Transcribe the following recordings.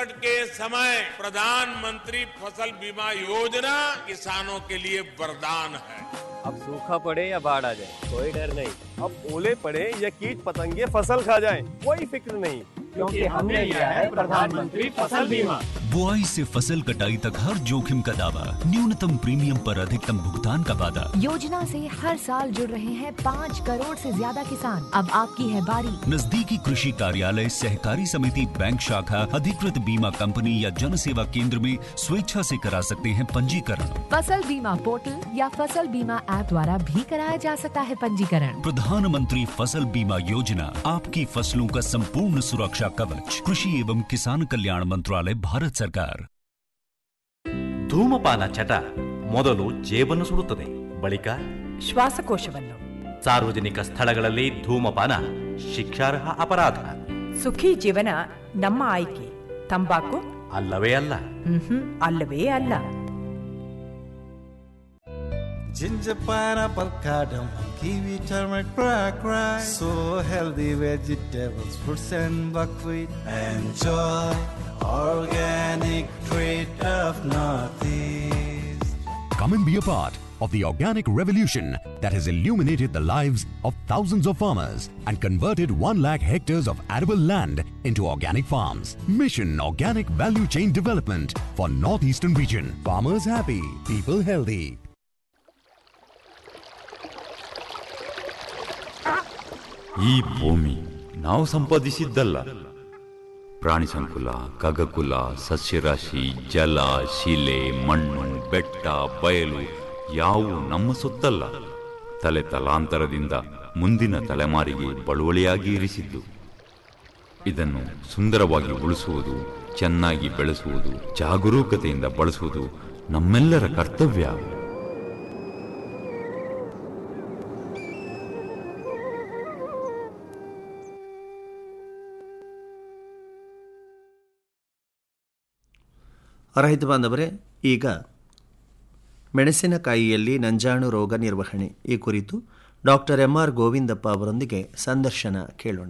संकट के समय प्रधानमंत्री फसल बीमा योजना किसानों के लिए वरदान है अब सूखा पड़े या बाढ़ आ जाए कोई डर नहीं अब ओले पड़े या कीट पतंगे फसल खा जाए कोई फिक्र नहीं क्योंकि हमने लिया है प्रधानमंत्री फसल बीमा बुआई से फसल कटाई तक हर जोखिम का दावा न्यूनतम प्रीमियम पर अधिकतम भुगतान का वादा योजना से हर साल जुड़ रहे हैं पाँच करोड़ से ज्यादा किसान अब आपकी है बारी नजदीकी कृषि कार्यालय सहकारी समिति बैंक शाखा अधिकृत बीमा कंपनी या जन सेवा केंद्र में स्वेच्छा से करा सकते हैं पंजीकरण फसल बीमा पोर्टल या फसल बीमा ऐप द्वारा भी कराया जा सकता है पंजीकरण प्रधानमंत्री फसल बीमा योजना आपकी फसलों का संपूर्ण सुरक्षा कवच कृषि एवं किसान कल्याण मंत्रालय भारत सरकार ಧೂಮಪಾನ ಚಟ ಮೊದಲು ಜೇಬನ್ನು ಸುಡುತ್ತದೆ ಬಳಿಕ ಶ್ವಾಸಕೋಶವನ್ನು ಸಾರ್ವಜನಿಕ ಸ್ಥಳಗಳಲ್ಲಿ ಧೂಮಪಾನ ಶಿಕ್ಷಾರ್ಹ ಅಪರಾಧ ಸುಖಿ ಜೀವನ ನಮ್ಮ ಆಯ್ಕೆ ತಂಬಾಕು ಅಲ್ಲವೇ ಅಲ್ಲ ಮ್ಹೂ, ಅಲ್ಲವೇ ಅಲ್ಲ Ginger, pineapple, cardamom, kiwi, turmeric, black rice. So healthy vegetables, fruits and buckwheat. Enjoy organic treat of Northeast. Come and be a part of the organic revolution that has illuminated the lives of thousands of farmers and converted 1 lakh hectares of arable land into organic farms. Mission Organic Value Chain Development for Northeastern Region. Farmers happy, people healthy. ಈ ಭೂಮಿ ನಾವು ಸಂಪಾದಿಸಿದ್ದಲ್ಲ ಪ್ರಾಣಿ ಸಂಕುಲ ಖಗಕುಲ ಸಸ್ಯರಾಶಿ ಜಲ ಶಿಲೆ ಮಣ್ಣು ಬೆಟ್ಟ ಬಯಲು ಯಾವು ನಮ್ಮ ಸೊತ್ತಲ್ಲ ತಲೆ ತಲಾಂತರದಿಂದ ಮುಂದಿನ ತಲೆಮಾರಿಗೆ ಬಳುವಳಿಯಾಗಿ ಇರಿಸಿದ್ದು ಇದನ್ನು ಸುಂದರವಾಗಿ ಉಳಿಸುವುದು ಚೆನ್ನಾಗಿ ಬೆಳೆಸುವುದು ಜಾಗರೂಕತೆಯಿಂದ ಬಳಸುವುದು ನಮ್ಮೆಲ್ಲರ ಕರ್ತವ್ಯ ರೈತ ಬಾಂಧವರೇ ಈಗ ಮೆಣಸಿನಕಾಯಿಯಲ್ಲಿ ನಂಜಾಣು ರೋಗ ನಿರ್ವಹಣೆ ಈ ಕುರಿತು ಡಾಕ್ಟರ್ ಎಂ ಆರ್ ಗೋವಿಂದಪ್ಪ ಅವರೊಂದಿಗೆ ಸಂದರ್ಶನ ಕೇಳೋಣ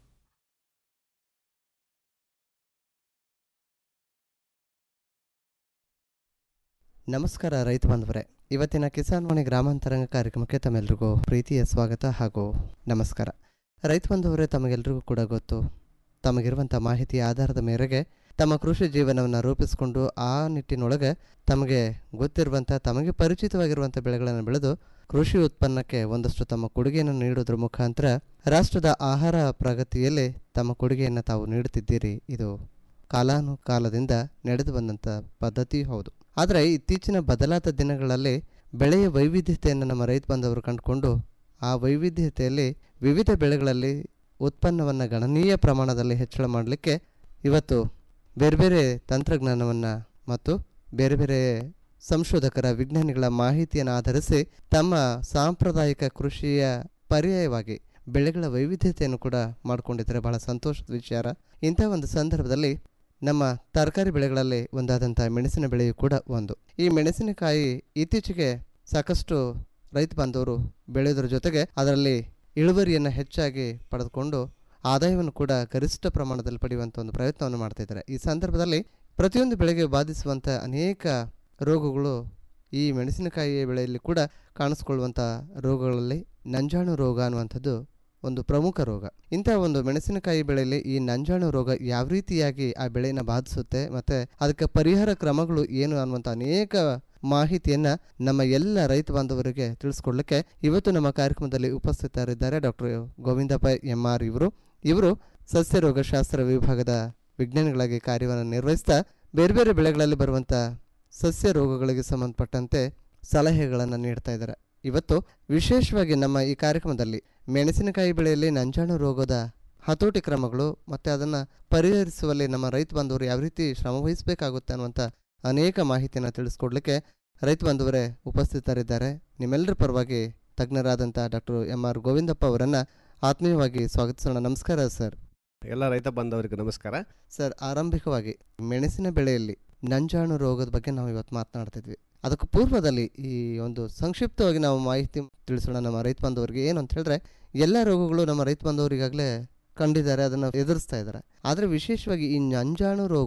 ನಮಸ್ಕಾರ ರೈತ ಬಾಂಧವರೇ ಇವತ್ತಿನ ಕಿಸಾನ್ ವಾಣಿ ಗ್ರಾಮಾಂತರಂಗ ಕಾರ್ಯಕ್ರಮಕ್ಕೆ ತಮ್ಮೆಲ್ಲರಿಗೂ ಪ್ರೀತಿಯ ಸ್ವಾಗತ ಹಾಗೂ ನಮಸ್ಕಾರ ರೈತ ಬಾಂಧವರೇ ತಮಗೆಲ್ಲರಿಗೂ ಕೂಡ ಗೊತ್ತು ತಮಗಿರುವಂಥ ಮಾಹಿತಿಯ ಆಧಾರದ ಮೇರೆಗೆ ತಮ್ಮ ಕೃಷಿ ಜೀವನವನ್ನು ರೂಪಿಸಿಕೊಂಡು ಆ ನಿಟ್ಟಿನೊಳಗೆ ತಮಗೆ ಗೊತ್ತಿರುವಂಥ ತಮಗೆ ಪರಿಚಿತವಾಗಿರುವಂಥ ಬೆಳೆಗಳನ್ನು ಬೆಳೆದು ಕೃಷಿ ಉತ್ಪನ್ನಕ್ಕೆ ಒಂದಷ್ಟು ತಮ್ಮ ಕೊಡುಗೆಯನ್ನು ನೀಡೋದ್ರ ಮುಖಾಂತರ ರಾಷ್ಟ್ರದ ಆಹಾರ ಪ್ರಗತಿಯಲ್ಲಿ ತಮ್ಮ ಕೊಡುಗೆಯನ್ನು ತಾವು ನೀಡುತ್ತಿದ್ದೀರಿ ಇದು ಕಾಲಾನುಕಾಲದಿಂದ ನಡೆದು ಬಂದಂಥ ಪದ್ಧತಿಯೂ ಹೌದು ಆದರೆ ಇತ್ತೀಚಿನ ಬದಲಾದ ದಿನಗಳಲ್ಲಿ ಬೆಳೆಯ ವೈವಿಧ್ಯತೆಯನ್ನು ನಮ್ಮ ರೈತ ಬಾಂಧವರು ಕಂಡುಕೊಂಡು ಆ ವೈವಿಧ್ಯತೆಯಲ್ಲಿ ವಿವಿಧ ಬೆಳೆಗಳಲ್ಲಿ ಉತ್ಪನ್ನವನ್ನು ಗಣನೀಯ ಪ್ರಮಾಣದಲ್ಲಿ ಹೆಚ್ಚಳ ಮಾಡಲಿಕ್ಕೆ ಇವತ್ತು ಬೇರೆ ಬೇರೆ ತಂತ್ರಜ್ಞಾನವನ್ನು ಮತ್ತು ಬೇರೆ ಬೇರೆ ಸಂಶೋಧಕರ ವಿಜ್ಞಾನಿಗಳ ಮಾಹಿತಿಯನ್ನು ಆಧರಿಸಿ ತಮ್ಮ ಸಾಂಪ್ರದಾಯಿಕ ಕೃಷಿಯ ಪರ್ಯಾಯವಾಗಿ ಬೆಳೆಗಳ ವೈವಿಧ್ಯತೆಯನ್ನು ಕೂಡ ಮಾಡಿಕೊಂಡಿದ್ದಾರೆ ಬಹಳ ಸಂತೋಷದ ವಿಚಾರ ಇಂಥ ಒಂದು ಸಂದರ್ಭದಲ್ಲಿ ನಮ್ಮ ತರಕಾರಿ ಬೆಳೆಗಳಲ್ಲಿ ಒಂದಾದಂಥ ಮೆಣಸಿನ ಬೆಳೆಯು ಕೂಡ ಒಂದು ಈ ಮೆಣಸಿನಕಾಯಿ ಇತ್ತೀಚೆಗೆ ಸಾಕಷ್ಟು ರೈತ ಬಾಂಧವರು ಬೆಳೆಯೋದ್ರ ಜೊತೆಗೆ ಅದರಲ್ಲಿ ಇಳುವರಿಯನ್ನು ಹೆಚ್ಚಾಗಿ ಪಡೆದುಕೊಂಡು ಆದಾಯವನ್ನು ಕೂಡ ಗರಿಷ್ಠ ಪ್ರಮಾಣದಲ್ಲಿ ಪಡೆಯುವಂಥ ಒಂದು ಪ್ರಯತ್ನವನ್ನು ಮಾಡ್ತಾ ಇದ್ದಾರೆ ಈ ಸಂದರ್ಭದಲ್ಲಿ ಪ್ರತಿಯೊಂದು ಬೆಳೆಗೆ ಬಾಧಿಸುವಂಥ ಅನೇಕ ರೋಗಗಳು ಈ ಮೆಣಸಿನಕಾಯಿಯ ಬೆಳೆಯಲ್ಲಿ ಕೂಡ ಕಾಣಿಸ್ಕೊಳ್ಳುವಂಥ ರೋಗಗಳಲ್ಲಿ ನಂಜಾಣು ರೋಗ ಅನ್ನುವಂಥದ್ದು ಒಂದು ಪ್ರಮುಖ ರೋಗ ಇಂಥ ಒಂದು ಮೆಣಸಿನಕಾಯಿ ಬೆಳೆಯಲ್ಲಿ ಈ ನಂಜಾಣು ರೋಗ ಯಾವ ರೀತಿಯಾಗಿ ಆ ಬೆಳೆಯನ್ನು ಬಾಧಿಸುತ್ತೆ ಮತ್ತು ಅದಕ್ಕೆ ಪರಿಹಾರ ಕ್ರಮಗಳು ಏನು ಅನ್ನುವಂಥ ಅನೇಕ ಮಾಹಿತಿಯನ್ನು ನಮ್ಮ ಎಲ್ಲ ರೈತ ಬಾಂಧವರಿಗೆ ತಿಳಿಸ್ಕೊಡ್ಲಿಕ್ಕೆ ಇವತ್ತು ನಮ್ಮ ಕಾರ್ಯಕ್ರಮದಲ್ಲಿ ಉಪಸ್ಥಿತರಿದ್ದಾರೆ ಡಾಕ್ಟರ್ ಗೋವಿಂದಪ್ಪ ಎಂ ಆರ್ ಇವರು ಇವರು ಸಸ್ಯ ರೋಗಶಾಸ್ತ್ರ ವಿಭಾಗದ ವಿಜ್ಞಾನಿಗಳಾಗಿ ಕಾರ್ಯವನ್ನು ನಿರ್ವಹಿಸ್ತಾ ಬೇರೆ ಬೇರೆ ಬೆಳೆಗಳಲ್ಲಿ ಬರುವಂಥ ಸಸ್ಯ ರೋಗಗಳಿಗೆ ಸಂಬಂಧಪಟ್ಟಂತೆ ಸಲಹೆಗಳನ್ನು ನೀಡ್ತಾ ಇದ್ದಾರೆ ಇವತ್ತು ವಿಶೇಷವಾಗಿ ನಮ್ಮ ಈ ಕಾರ್ಯಕ್ರಮದಲ್ಲಿ ಮೆಣಸಿನಕಾಯಿ ಬೆಳೆಯಲ್ಲಿ ನಂಜಾಣು ರೋಗದ ಹತೋಟಿ ಕ್ರಮಗಳು ಮತ್ತು ಅದನ್ನು ಪರಿಹರಿಸುವಲ್ಲಿ ನಮ್ಮ ರೈತ ಬಾಂಧವರು ಯಾವ ರೀತಿ ಶ್ರಮ ವಹಿಸಬೇಕಾಗುತ್ತೆ ಅನ್ನುವಂಥ ಅನೇಕ ಮಾಹಿತಿಯನ್ನು ತಿಳಿಸ್ಕೊಡ್ಲಿಕ್ಕೆ ರೈತ ಬಾಂಧವರೇ ಉಪಸ್ಥಿತರಿದ್ದಾರೆ ನಿಮ್ಮೆಲ್ಲರ ಪರವಾಗಿ ತಜ್ಞರಾದಂಥ ಡಾಕ್ಟರ್ ಎಂ ಆರ್ ಗೋವಿಂದಪ್ಪ ಅವರನ್ನು ಆತ್ಮೀಯವಾಗಿ ಸ್ವಾಗತಿಸೋಣ ನಮಸ್ಕಾರ ಸರ್ ಎಲ್ಲ ರೈತ ಬಾಂಧವರಿಗೆ ನಮಸ್ಕಾರ ಸರ್ ಆರಂಭಿಕವಾಗಿ ಮೆಣಸಿನ ಬೆಳೆಯಲ್ಲಿ ನಂಜಾಣು ರೋಗದ ಬಗ್ಗೆ ನಾವು ಇವತ್ತು ಮಾತನಾಡ್ತಿದ್ವಿ ಅದಕ್ಕೆ ಪೂರ್ವದಲ್ಲಿ ಈ ಒಂದು ಸಂಕ್ಷಿಪ್ತವಾಗಿ ನಾವು ಮಾಹಿತಿ ತಿಳಿಸೋಣ ನಮ್ಮ ರೈತ ಬಾಂಧವರಿಗೆ ಏನು ಅಂತ ಹೇಳಿದ್ರೆ ಎಲ್ಲ ರೋಗಗಳು ನಮ್ಮ ರೈತ ಬಾಂಧವರು ಈಗಾಗಲೇ ಕಂಡಿದ್ದಾರೆ ಅದನ್ನು ಎದುರಿಸ್ತಾ ಇದ್ದಾರೆ ಆದರೆ ವಿಶೇಷವಾಗಿ ಈ ನಂಜಾಣು ರೋಗ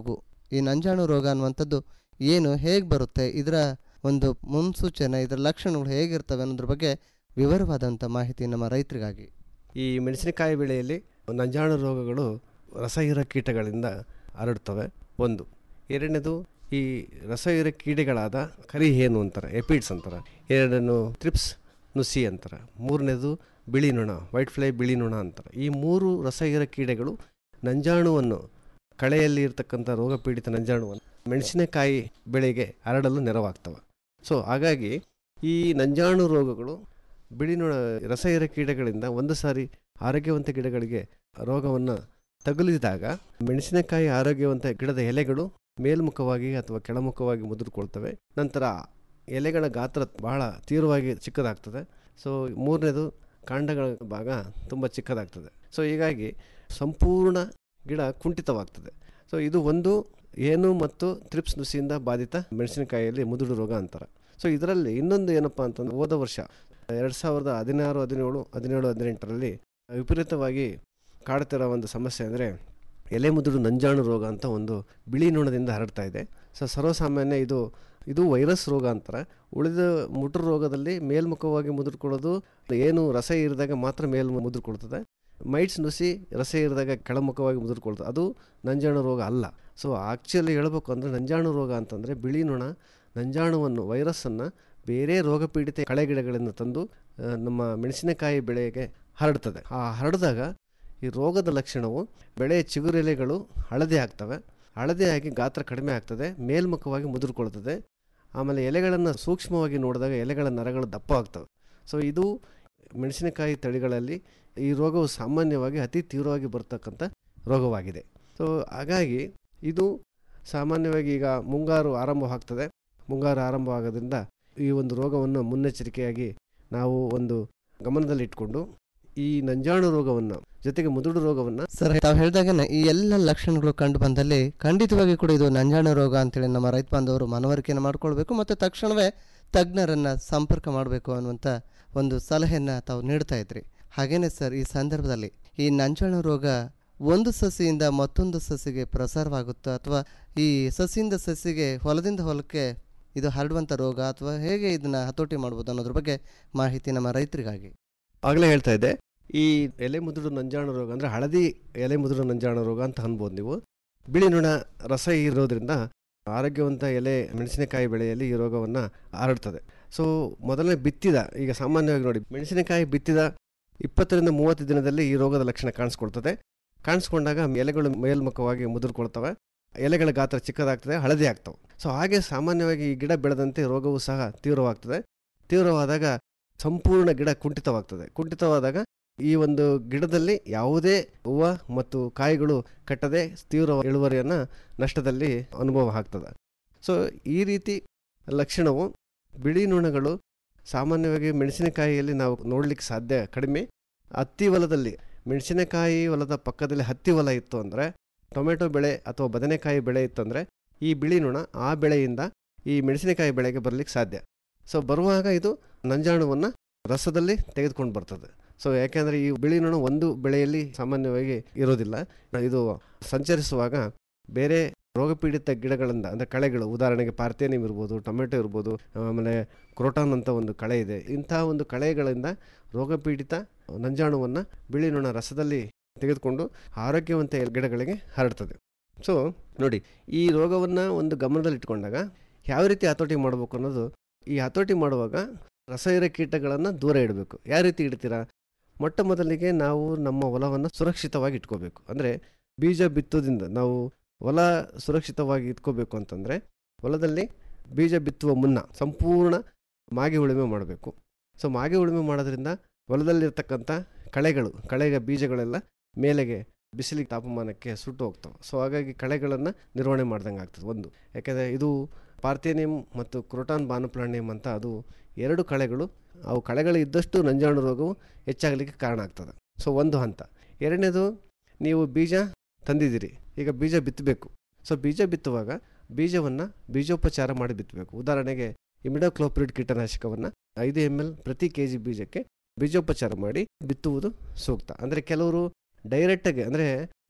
ಈ ನಂಜಾಣು ರೋಗ ಅನ್ನುವಂಥದ್ದು ಏನು ಹೇಗೆ ಬರುತ್ತೆ ಇದರ ಒಂದು ಮುನ್ಸೂಚನೆ ಇದರ ಲಕ್ಷಣಗಳು ಹೇಗಿರ್ತವೆ ಅನ್ನೋದ್ರ ಬಗ್ಗೆ ವಿವರವಾದಂಥ ಮಾಹಿತಿ ನಮ್ಮ ರೈತರಿಗಾಗಿ ಈ ಮೆಣಸಿನಕಾಯಿ ಬೆಳೆಯಲ್ಲಿ ನಂಜಾಣು ರೋಗಗಳು ರಸಹೀರ ಕೀಟಗಳಿಂದ ಹರಡ್ತವೆ ಒಂದು ಎರಡನೇದು ಈ ರಸಹೀರ ಕೀಟಗಳಾದ ಕರಿಹೇನು ಅಂತಾರೆ ಎಪಿಡ್ಸ್ ಅಂತಾರೆ ಎರಡನೇದು ತ್ರಿಪ್ಸ್ ನುಸಿ ಅಂತಾರೆ ಮೂರನೇದು ಬಿಳಿ ನೊಣ ವೈಟ್ ಫ್ಲೈ ಬಿಳಿ ನೊಣ ಅಂತಾರೆ ಈ ಮೂರು ರಸಹೀರ ಕೀಡೆಗಳು ನಂಜಾಣುವನ್ನು ಕಳೆಯಲ್ಲಿ ಇರ್ತಕ್ಕಂಥ ರೋಗ ಪೀಡಿತ ನಂಜಾಣುವನ್ನು ಮೆಣಸಿನಕಾಯಿ ಬೆಳೆಗೆ ಹರಡಲು ನೆರವಾಗ್ತವೆ ಸೊ ಹಾಗಾಗಿ ಈ ನಂಜಾಣು ರೋಗಗಳು ಬಿಳಿ ನೊಣ ರಸಹೀರ ಕೀಟಗಳಿಂದ ಒಂದು ಸಾರಿ ಆರೋಗ್ಯವಂತ ಗಿಡಗಳಿಗೆ ರೋಗವನ್ನು ತಗುಲಿದಾಗ ಮೆಣಸಿನಕಾಯಿ ಆರೋಗ್ಯವಂತ ಗಿಡದ ಎಲೆಗಳು ಮೇಲ್ಮುಖವಾಗಿ ಅಥವಾ ಕೆಳಮುಖವಾಗಿ ಮುದುರ್ಕೊಳ್ತವೆ ನಂತರ ಎಲೆಗಳ ಗಾತ್ರ ಬಹಳ ತೀವ್ರವಾಗಿ ಚಿಕ್ಕದಾಗ್ತದೆ ಸೊ ಮೂರನೇದು ಕಾಂಡಗಳ ಭಾಗ ತುಂಬ ಚಿಕ್ಕದಾಗ್ತದೆ ಸೊ ಹೀಗಾಗಿ ಸಂಪೂರ್ಣ ಗಿಡ ಕುಂಠಿತವಾಗ್ತದೆ ಸೊ ಇದು ಒಂದು ಏನು ಮತ್ತು ತ್ರಿಪ್ಸ್ ನುಸಿಯಿಂದ ಬಾಧಿತ ಮೆಣಸಿನಕಾಯಿಯಲ್ಲಿ ಮುದುಡು ರೋಗ ಅಂತಾರೆ ಸೊ ಇದರಲ್ಲಿ ಇನ್ನೊಂದು ಏನಪ್ಪ ಅಂತಂದ್ರೆ ಹೋದ ವರ್ಷ ಎರಡು ಸಾವಿರದ ಹದಿನಾರು ಹದಿನೇಳು ಹದಿನೇಳು ಹದಿನೆಂಟರಲ್ಲಿ ವಿಪರೀತವಾಗಿ ಕಾಡ್ತಿರೋ ಒಂದು ಸಮಸ್ಯೆ ಅಂದರೆ ಎಲೆ ಮುದುಡು ನಂಜಾಣು ರೋಗ ಅಂತ ಒಂದು ಬಿಳಿ ನೊಣದಿಂದ ಹರಡ್ತಾ ಇದೆ ಸೊ ಸರ್ವಸಾಮಾನ್ಯ ಇದು ಇದು ವೈರಸ್ ರೋಗ ಅಂತಾರೆ ಉಳಿದ ಮುಟ್ರು ರೋಗದಲ್ಲಿ ಮೇಲ್ಮುಖವಾಗಿ ಮುದುರ್ಕೊಳ್ಳೋದು ಏನು ರಸ ಇರಿದಾಗ ಮಾತ್ರ ಮೇಲ್ ಮುದುರ್ಕೊಳ್ತದೆ ಮೈಟ್ಸ್ ನುಸಿ ರಸ ಇರಿದಾಗ ಕೆಳಮುಖವಾಗಿ ಮುದುರ್ಕೊಳ್ತದೆ ಅದು ನಂಜಾಣು ರೋಗ ಅಲ್ಲ ಸೊ ಆ್ಯಕ್ಚುಲಿ ಹೇಳ್ಬೇಕು ಅಂದರೆ ನಂಜಾಣು ರೋಗ ಅಂತಂದರೆ ಬಿಳಿ ನೊಣ ನಂಜಾಣುವನ್ನು ವೈರಸ್ಸನ್ನು ಬೇರೆ ರೋಗ ಪೀಡಿತ ಕಳೆಗಿಡಗಳಿಂದ ತಂದು ಆ, ನಮ್ಮ ಮೆಣಸಿನಕಾಯಿ ಬೆಳೆಗೆ ಹರಡ್ತದೆ ಆ ಹರಡಿದಾಗ ಈ ರೋಗದ ಲಕ್ಷಣವು ಬೆಳೆಯ ಚಿಗುರೆಲೆಗಳು ಹಳದಿ ಆಗ್ತವೆ ಹಳದಿ ಆಗಿ ಗಾತ್ರ ಕಡಿಮೆ ಆಗ್ತದೆ ಮೇಲ್ಮುಖವಾಗಿ ಮುದುರ್ಕೊಳ್ತದೆ ಆಮೇಲೆ ಎಲೆಗಳನ್ನು ಸೂಕ್ಷ್ಮವಾಗಿ ನೋಡಿದಾಗ ಎಲೆಗಳ ನರಗಳು ದಪ್ಪ ಆಗ್ತವೆ ಸೊ ಇದು ಮೆಣಸಿನಕಾಯಿ ತಳಿಗಳಲ್ಲಿ ಈ ರೋಗವು ಸಾಮಾನ್ಯವಾಗಿ ಅತಿ ತೀವ್ರವಾಗಿ ಬರ್ತಕ್ಕಂಥ ರೋಗವಾಗಿದೆ ಸೊ ಹಾಗಾಗಿ ಇದು ಸಾಮಾನ್ಯವಾಗಿ ಈಗ ಮುಂಗಾರು ಆರಂಭವಾಗ್ತದೆ ಮುಂಗಾರು ಆರಂಭವಾಗೋದ್ರಿಂದ ಈ ಒಂದು ರೋಗವನ್ನು ಮುನ್ನೆಚ್ಚರಿಕೆಯಾಗಿ ನಾವು ಒಂದು ಗಮನದಲ್ಲಿಟ್ಕೊಂಡು ಈ ನಂಜಾಣು ರೋಗವನ್ನು ಜೊತೆಗೆ ಮುದುಡು ರೋಗವನ್ನು ಸರ್ ತಾವು ಹೇಳಿದಾಗನೇ ಈ ಎಲ್ಲ ಲಕ್ಷಣಗಳು ಕಂಡು ಬಂದಲ್ಲಿ ಖಂಡಿತವಾಗಿ ಕೂಡ ಇದು ನಂಜಾಣು ರೋಗ ಅಂತೇಳಿ ನಮ್ಮ ರೈತ ಬಾಂಧವರು ಮನವರಿಕೆಯನ್ನು ಮಾಡ್ಕೊಳ್ಬೇಕು ಮತ್ತು ತಕ್ಷಣವೇ ತಜ್ಞರನ್ನು ಸಂಪರ್ಕ ಮಾಡಬೇಕು ಅನ್ನುವಂಥ ಒಂದು ಸಲಹೆಯನ್ನು ತಾವು ನೀಡ್ತಾ ಇದ್ರಿ ಹಾಗೇನೆ ಸರ್ ಈ ಸಂದರ್ಭದಲ್ಲಿ ಈ ನಂಜಾಣು ರೋಗ ಒಂದು ಸಸಿಯಿಂದ ಮತ್ತೊಂದು ಸಸಿಗೆ ಪ್ರಸಾರವಾಗುತ್ತಾ ಅಥವಾ ಈ ಸಸಿಯಿಂದ ಸಸಿಗೆ ಹೊಲದಿಂದ ಹೊಲಕ್ಕೆ ಇದು ಹರಡುವಂಥ ರೋಗ ಅಥವಾ ಹೇಗೆ ಇದನ್ನು ಹತೋಟಿ ಮಾಡ್ಬೋದು ಅನ್ನೋದ್ರ ಬಗ್ಗೆ ಮಾಹಿತಿ ನಮ್ಮ ರೈತರಿಗಾಗಿ ಆಗಲೇ ಹೇಳ್ತಾ ಇದ್ದೆ ಈ ಎಲೆ ಮುದುಡು ನಂಜಾಣು ರೋಗ ಅಂದರೆ ಹಳದಿ ಎಲೆ ಮುದುಡು ನಂಜಾಣು ರೋಗ ಅಂತ ಅನ್ಬೋದು ನೀವು ಬಿಳಿ ನೊಣ ರಸ ಇರೋದ್ರಿಂದ ಆರೋಗ್ಯವಂತ ಎಲೆ ಮೆಣಸಿನಕಾಯಿ ಬೆಳೆಯಲ್ಲಿ ಈ ರೋಗವನ್ನು ಹರಡ್ತದೆ ಸೊ ಮೊದಲನೇ ಬಿತ್ತಿದ ಈಗ ಸಾಮಾನ್ಯವಾಗಿ ನೋಡಿ ಮೆಣಸಿನಕಾಯಿ ಬಿತ್ತಿದ ಇಪ್ಪತ್ತರಿಂದ ಮೂವತ್ತು ದಿನದಲ್ಲಿ ಈ ರೋಗದ ಲಕ್ಷಣ ಕಾಣಿಸ್ಕೊಳ್ತದೆ ಕಾಣಿಸ್ಕೊಂಡಾಗ ಎಲೆಗಳು ಮೇಲ್ಮುಖವಾಗಿ ಮುದುರ್ಕೊಳ್ತವೆ ಎಲೆಗಳ ಗಾತ್ರ ಚಿಕ್ಕದಾಗ್ತದೆ ಹಳದಿ ಆಗ್ತವೆ ಸೊ ಹಾಗೆ ಸಾಮಾನ್ಯವಾಗಿ ಈ ಗಿಡ ಬೆಳೆದಂತೆ ರೋಗವು ಸಹ ತೀವ್ರವಾಗ್ತದೆ ತೀವ್ರವಾದಾಗ ಸಂಪೂರ್ಣ ಗಿಡ ಕುಂಠಿತವಾಗ್ತದೆ ಕುಂಠಿತವಾದಾಗ ಈ ಒಂದು ಗಿಡದಲ್ಲಿ ಯಾವುದೇ ಹೂವು ಮತ್ತು ಕಾಯಿಗಳು ಕಟ್ಟದೆ ತೀವ್ರ ಇಳುವರಿಯನ್ನು ನಷ್ಟದಲ್ಲಿ ಅನುಭವ ಆಗ್ತದೆ ಸೊ ಈ ರೀತಿ ಲಕ್ಷಣವು ಬಿಳಿ ನೊಣಗಳು ಸಾಮಾನ್ಯವಾಗಿ ಮೆಣಸಿನಕಾಯಿಯಲ್ಲಿ ನಾವು ನೋಡಲಿಕ್ಕೆ ಸಾಧ್ಯ ಕಡಿಮೆ ಹತ್ತಿ ಹೊಲದಲ್ಲಿ ಮೆಣಸಿನಕಾಯಿ ಹೊಲದ ಪಕ್ಕದಲ್ಲಿ ಹತ್ತಿ ಹೊಲ ಇತ್ತು ಅಂದರೆ ಟೊಮೆಟೊ ಬೆಳೆ ಅಥವಾ ಬದನೆಕಾಯಿ ಬೆಳೆ ಇತ್ತಂದರೆ ಈ ಬಿಳಿ ನೊಣ ಆ ಬೆಳೆಯಿಂದ ಈ ಮೆಣಸಿನಕಾಯಿ ಬೆಳೆಗೆ ಬರಲಿಕ್ಕೆ ಸಾಧ್ಯ ಸೊ ಬರುವಾಗ ಇದು ನಂಜಾಣುವನ್ನು ರಸದಲ್ಲಿ ತೆಗೆದುಕೊಂಡು ಬರ್ತದೆ ಸೊ ಯಾಕೆಂದರೆ ಈ ಬಿಳಿ ನೊಣ ಒಂದು ಬೆಳೆಯಲ್ಲಿ ಸಾಮಾನ್ಯವಾಗಿ ಇರೋದಿಲ್ಲ ಇದು ಸಂಚರಿಸುವಾಗ ಬೇರೆ ರೋಗಪೀಡಿತ ಗಿಡಗಳಿಂದ ಅಂದರೆ ಕಳೆಗಳು ಉದಾಹರಣೆಗೆ ಪಾರ್ಥೇನಿಯಂ ಇರ್ಬೋದು ಟೊಮೆಟೊ ಇರ್ಬೋದು ಆಮೇಲೆ ಕ್ರೋಟಾನ್ ಅಂತ ಒಂದು ಕಳೆ ಇದೆ ಇಂತಹ ಒಂದು ಕಳೆಗಳಿಂದ ರೋಗಪೀಡಿತ ನಂಜಾಣುವನ್ನು ಬಿಳಿ ನೊಣ ರಸದಲ್ಲಿ ತೆಗೆದುಕೊಂಡು ಆರೋಗ್ಯವಂತ ಗಿಡಗಳಿಗೆ ಹರಡ್ತದೆ ಸೊ ನೋಡಿ ಈ ರೋಗವನ್ನು ಒಂದು ಗಮನದಲ್ಲಿಟ್ಕೊಂಡಾಗ ಯಾವ ರೀತಿ ಹತೋಟಿ ಮಾಡಬೇಕು ಅನ್ನೋದು ಈ ಹತೋಟಿ ಮಾಡುವಾಗ ರಸಹೀರ ಕೀಟಗಳನ್ನು ದೂರ ಇಡಬೇಕು ಯಾವ ರೀತಿ ಇಡ್ತೀರಾ ಮೊಟ್ಟ ಮೊದಲಿಗೆ ನಾವು ನಮ್ಮ ಹೊಲವನ್ನು ಸುರಕ್ಷಿತವಾಗಿ ಇಟ್ಕೋಬೇಕು ಅಂದರೆ ಬೀಜ ಬಿತ್ತೋದ್ರಿಂದ ನಾವು ಹೊಲ ಸುರಕ್ಷಿತವಾಗಿ ಇಟ್ಕೋಬೇಕು ಅಂತಂದರೆ ಹೊಲದಲ್ಲಿ ಬೀಜ ಬಿತ್ತುವ ಮುನ್ನ ಸಂಪೂರ್ಣ ಮಾಗಿ ಉಳುಮೆ ಮಾಡಬೇಕು ಸೊ ಮಾಗಿ ಉಳುಮೆ ಮಾಡೋದ್ರಿಂದ ಹೊಲದಲ್ಲಿರ್ತಕ್ಕಂಥ ಕಳೆಗಳು ಕಳೆಗ ಬೀಜಗಳೆಲ್ಲ ಮೇಲೆಗೆ ಬಿಸಿಲಿಗೆ ತಾಪಮಾನಕ್ಕೆ ಸುಟ್ಟು ಹೋಗ್ತವೆ ಸೊ ಹಾಗಾಗಿ ಕಳೆಗಳನ್ನು ನಿರ್ವಹಣೆ ಮಾಡ್ದಂಗೆ ಆಗ್ತದೆ ಒಂದು ಯಾಕೆಂದರೆ ಇದು ಪಾರ್ಥೇನಿಯಂ ಮತ್ತು ಕ್ರೋಟಾನ್ ಬಾನುಪ್ಲಾನಿಯಂ ಅಂತ ಅದು ಎರಡು ಕಳೆಗಳು ಅವು ಕಳೆಗಳು ಇದ್ದಷ್ಟು ನಂಜಾಣು ರೋಗವು ಹೆಚ್ಚಾಗಲಿಕ್ಕೆ ಕಾರಣ ಆಗ್ತದೆ ಸೊ ಒಂದು ಹಂತ ಎರಡನೇದು ನೀವು ಬೀಜ ತಂದಿದ್ದೀರಿ ಈಗ ಬೀಜ ಬಿತ್ತಬೇಕು ಸೊ ಬೀಜ ಬಿತ್ತುವಾಗ ಬೀಜವನ್ನು ಬೀಜೋಪಚಾರ ಮಾಡಿ ಬಿತ್ತಬೇಕು ಉದಾಹರಣೆಗೆ ಇಮಿಡೋಕ್ಲೋಪ್ರಿಡ್ ಕೀಟನಾಶಕವನ್ನು ಐದು ಎಮ್ ಎಲ್ ಪ್ರತಿ ಕೆ ಜಿ ಬೀಜಕ್ಕೆ ಬೀಜೋಪಚಾರ ಮಾಡಿ ಬಿತ್ತುವುದು ಸೂಕ್ತ ಅಂದರೆ ಕೆಲವರು ಡೈರೆಕ್ಟಾಗಿ ಅಂದರೆ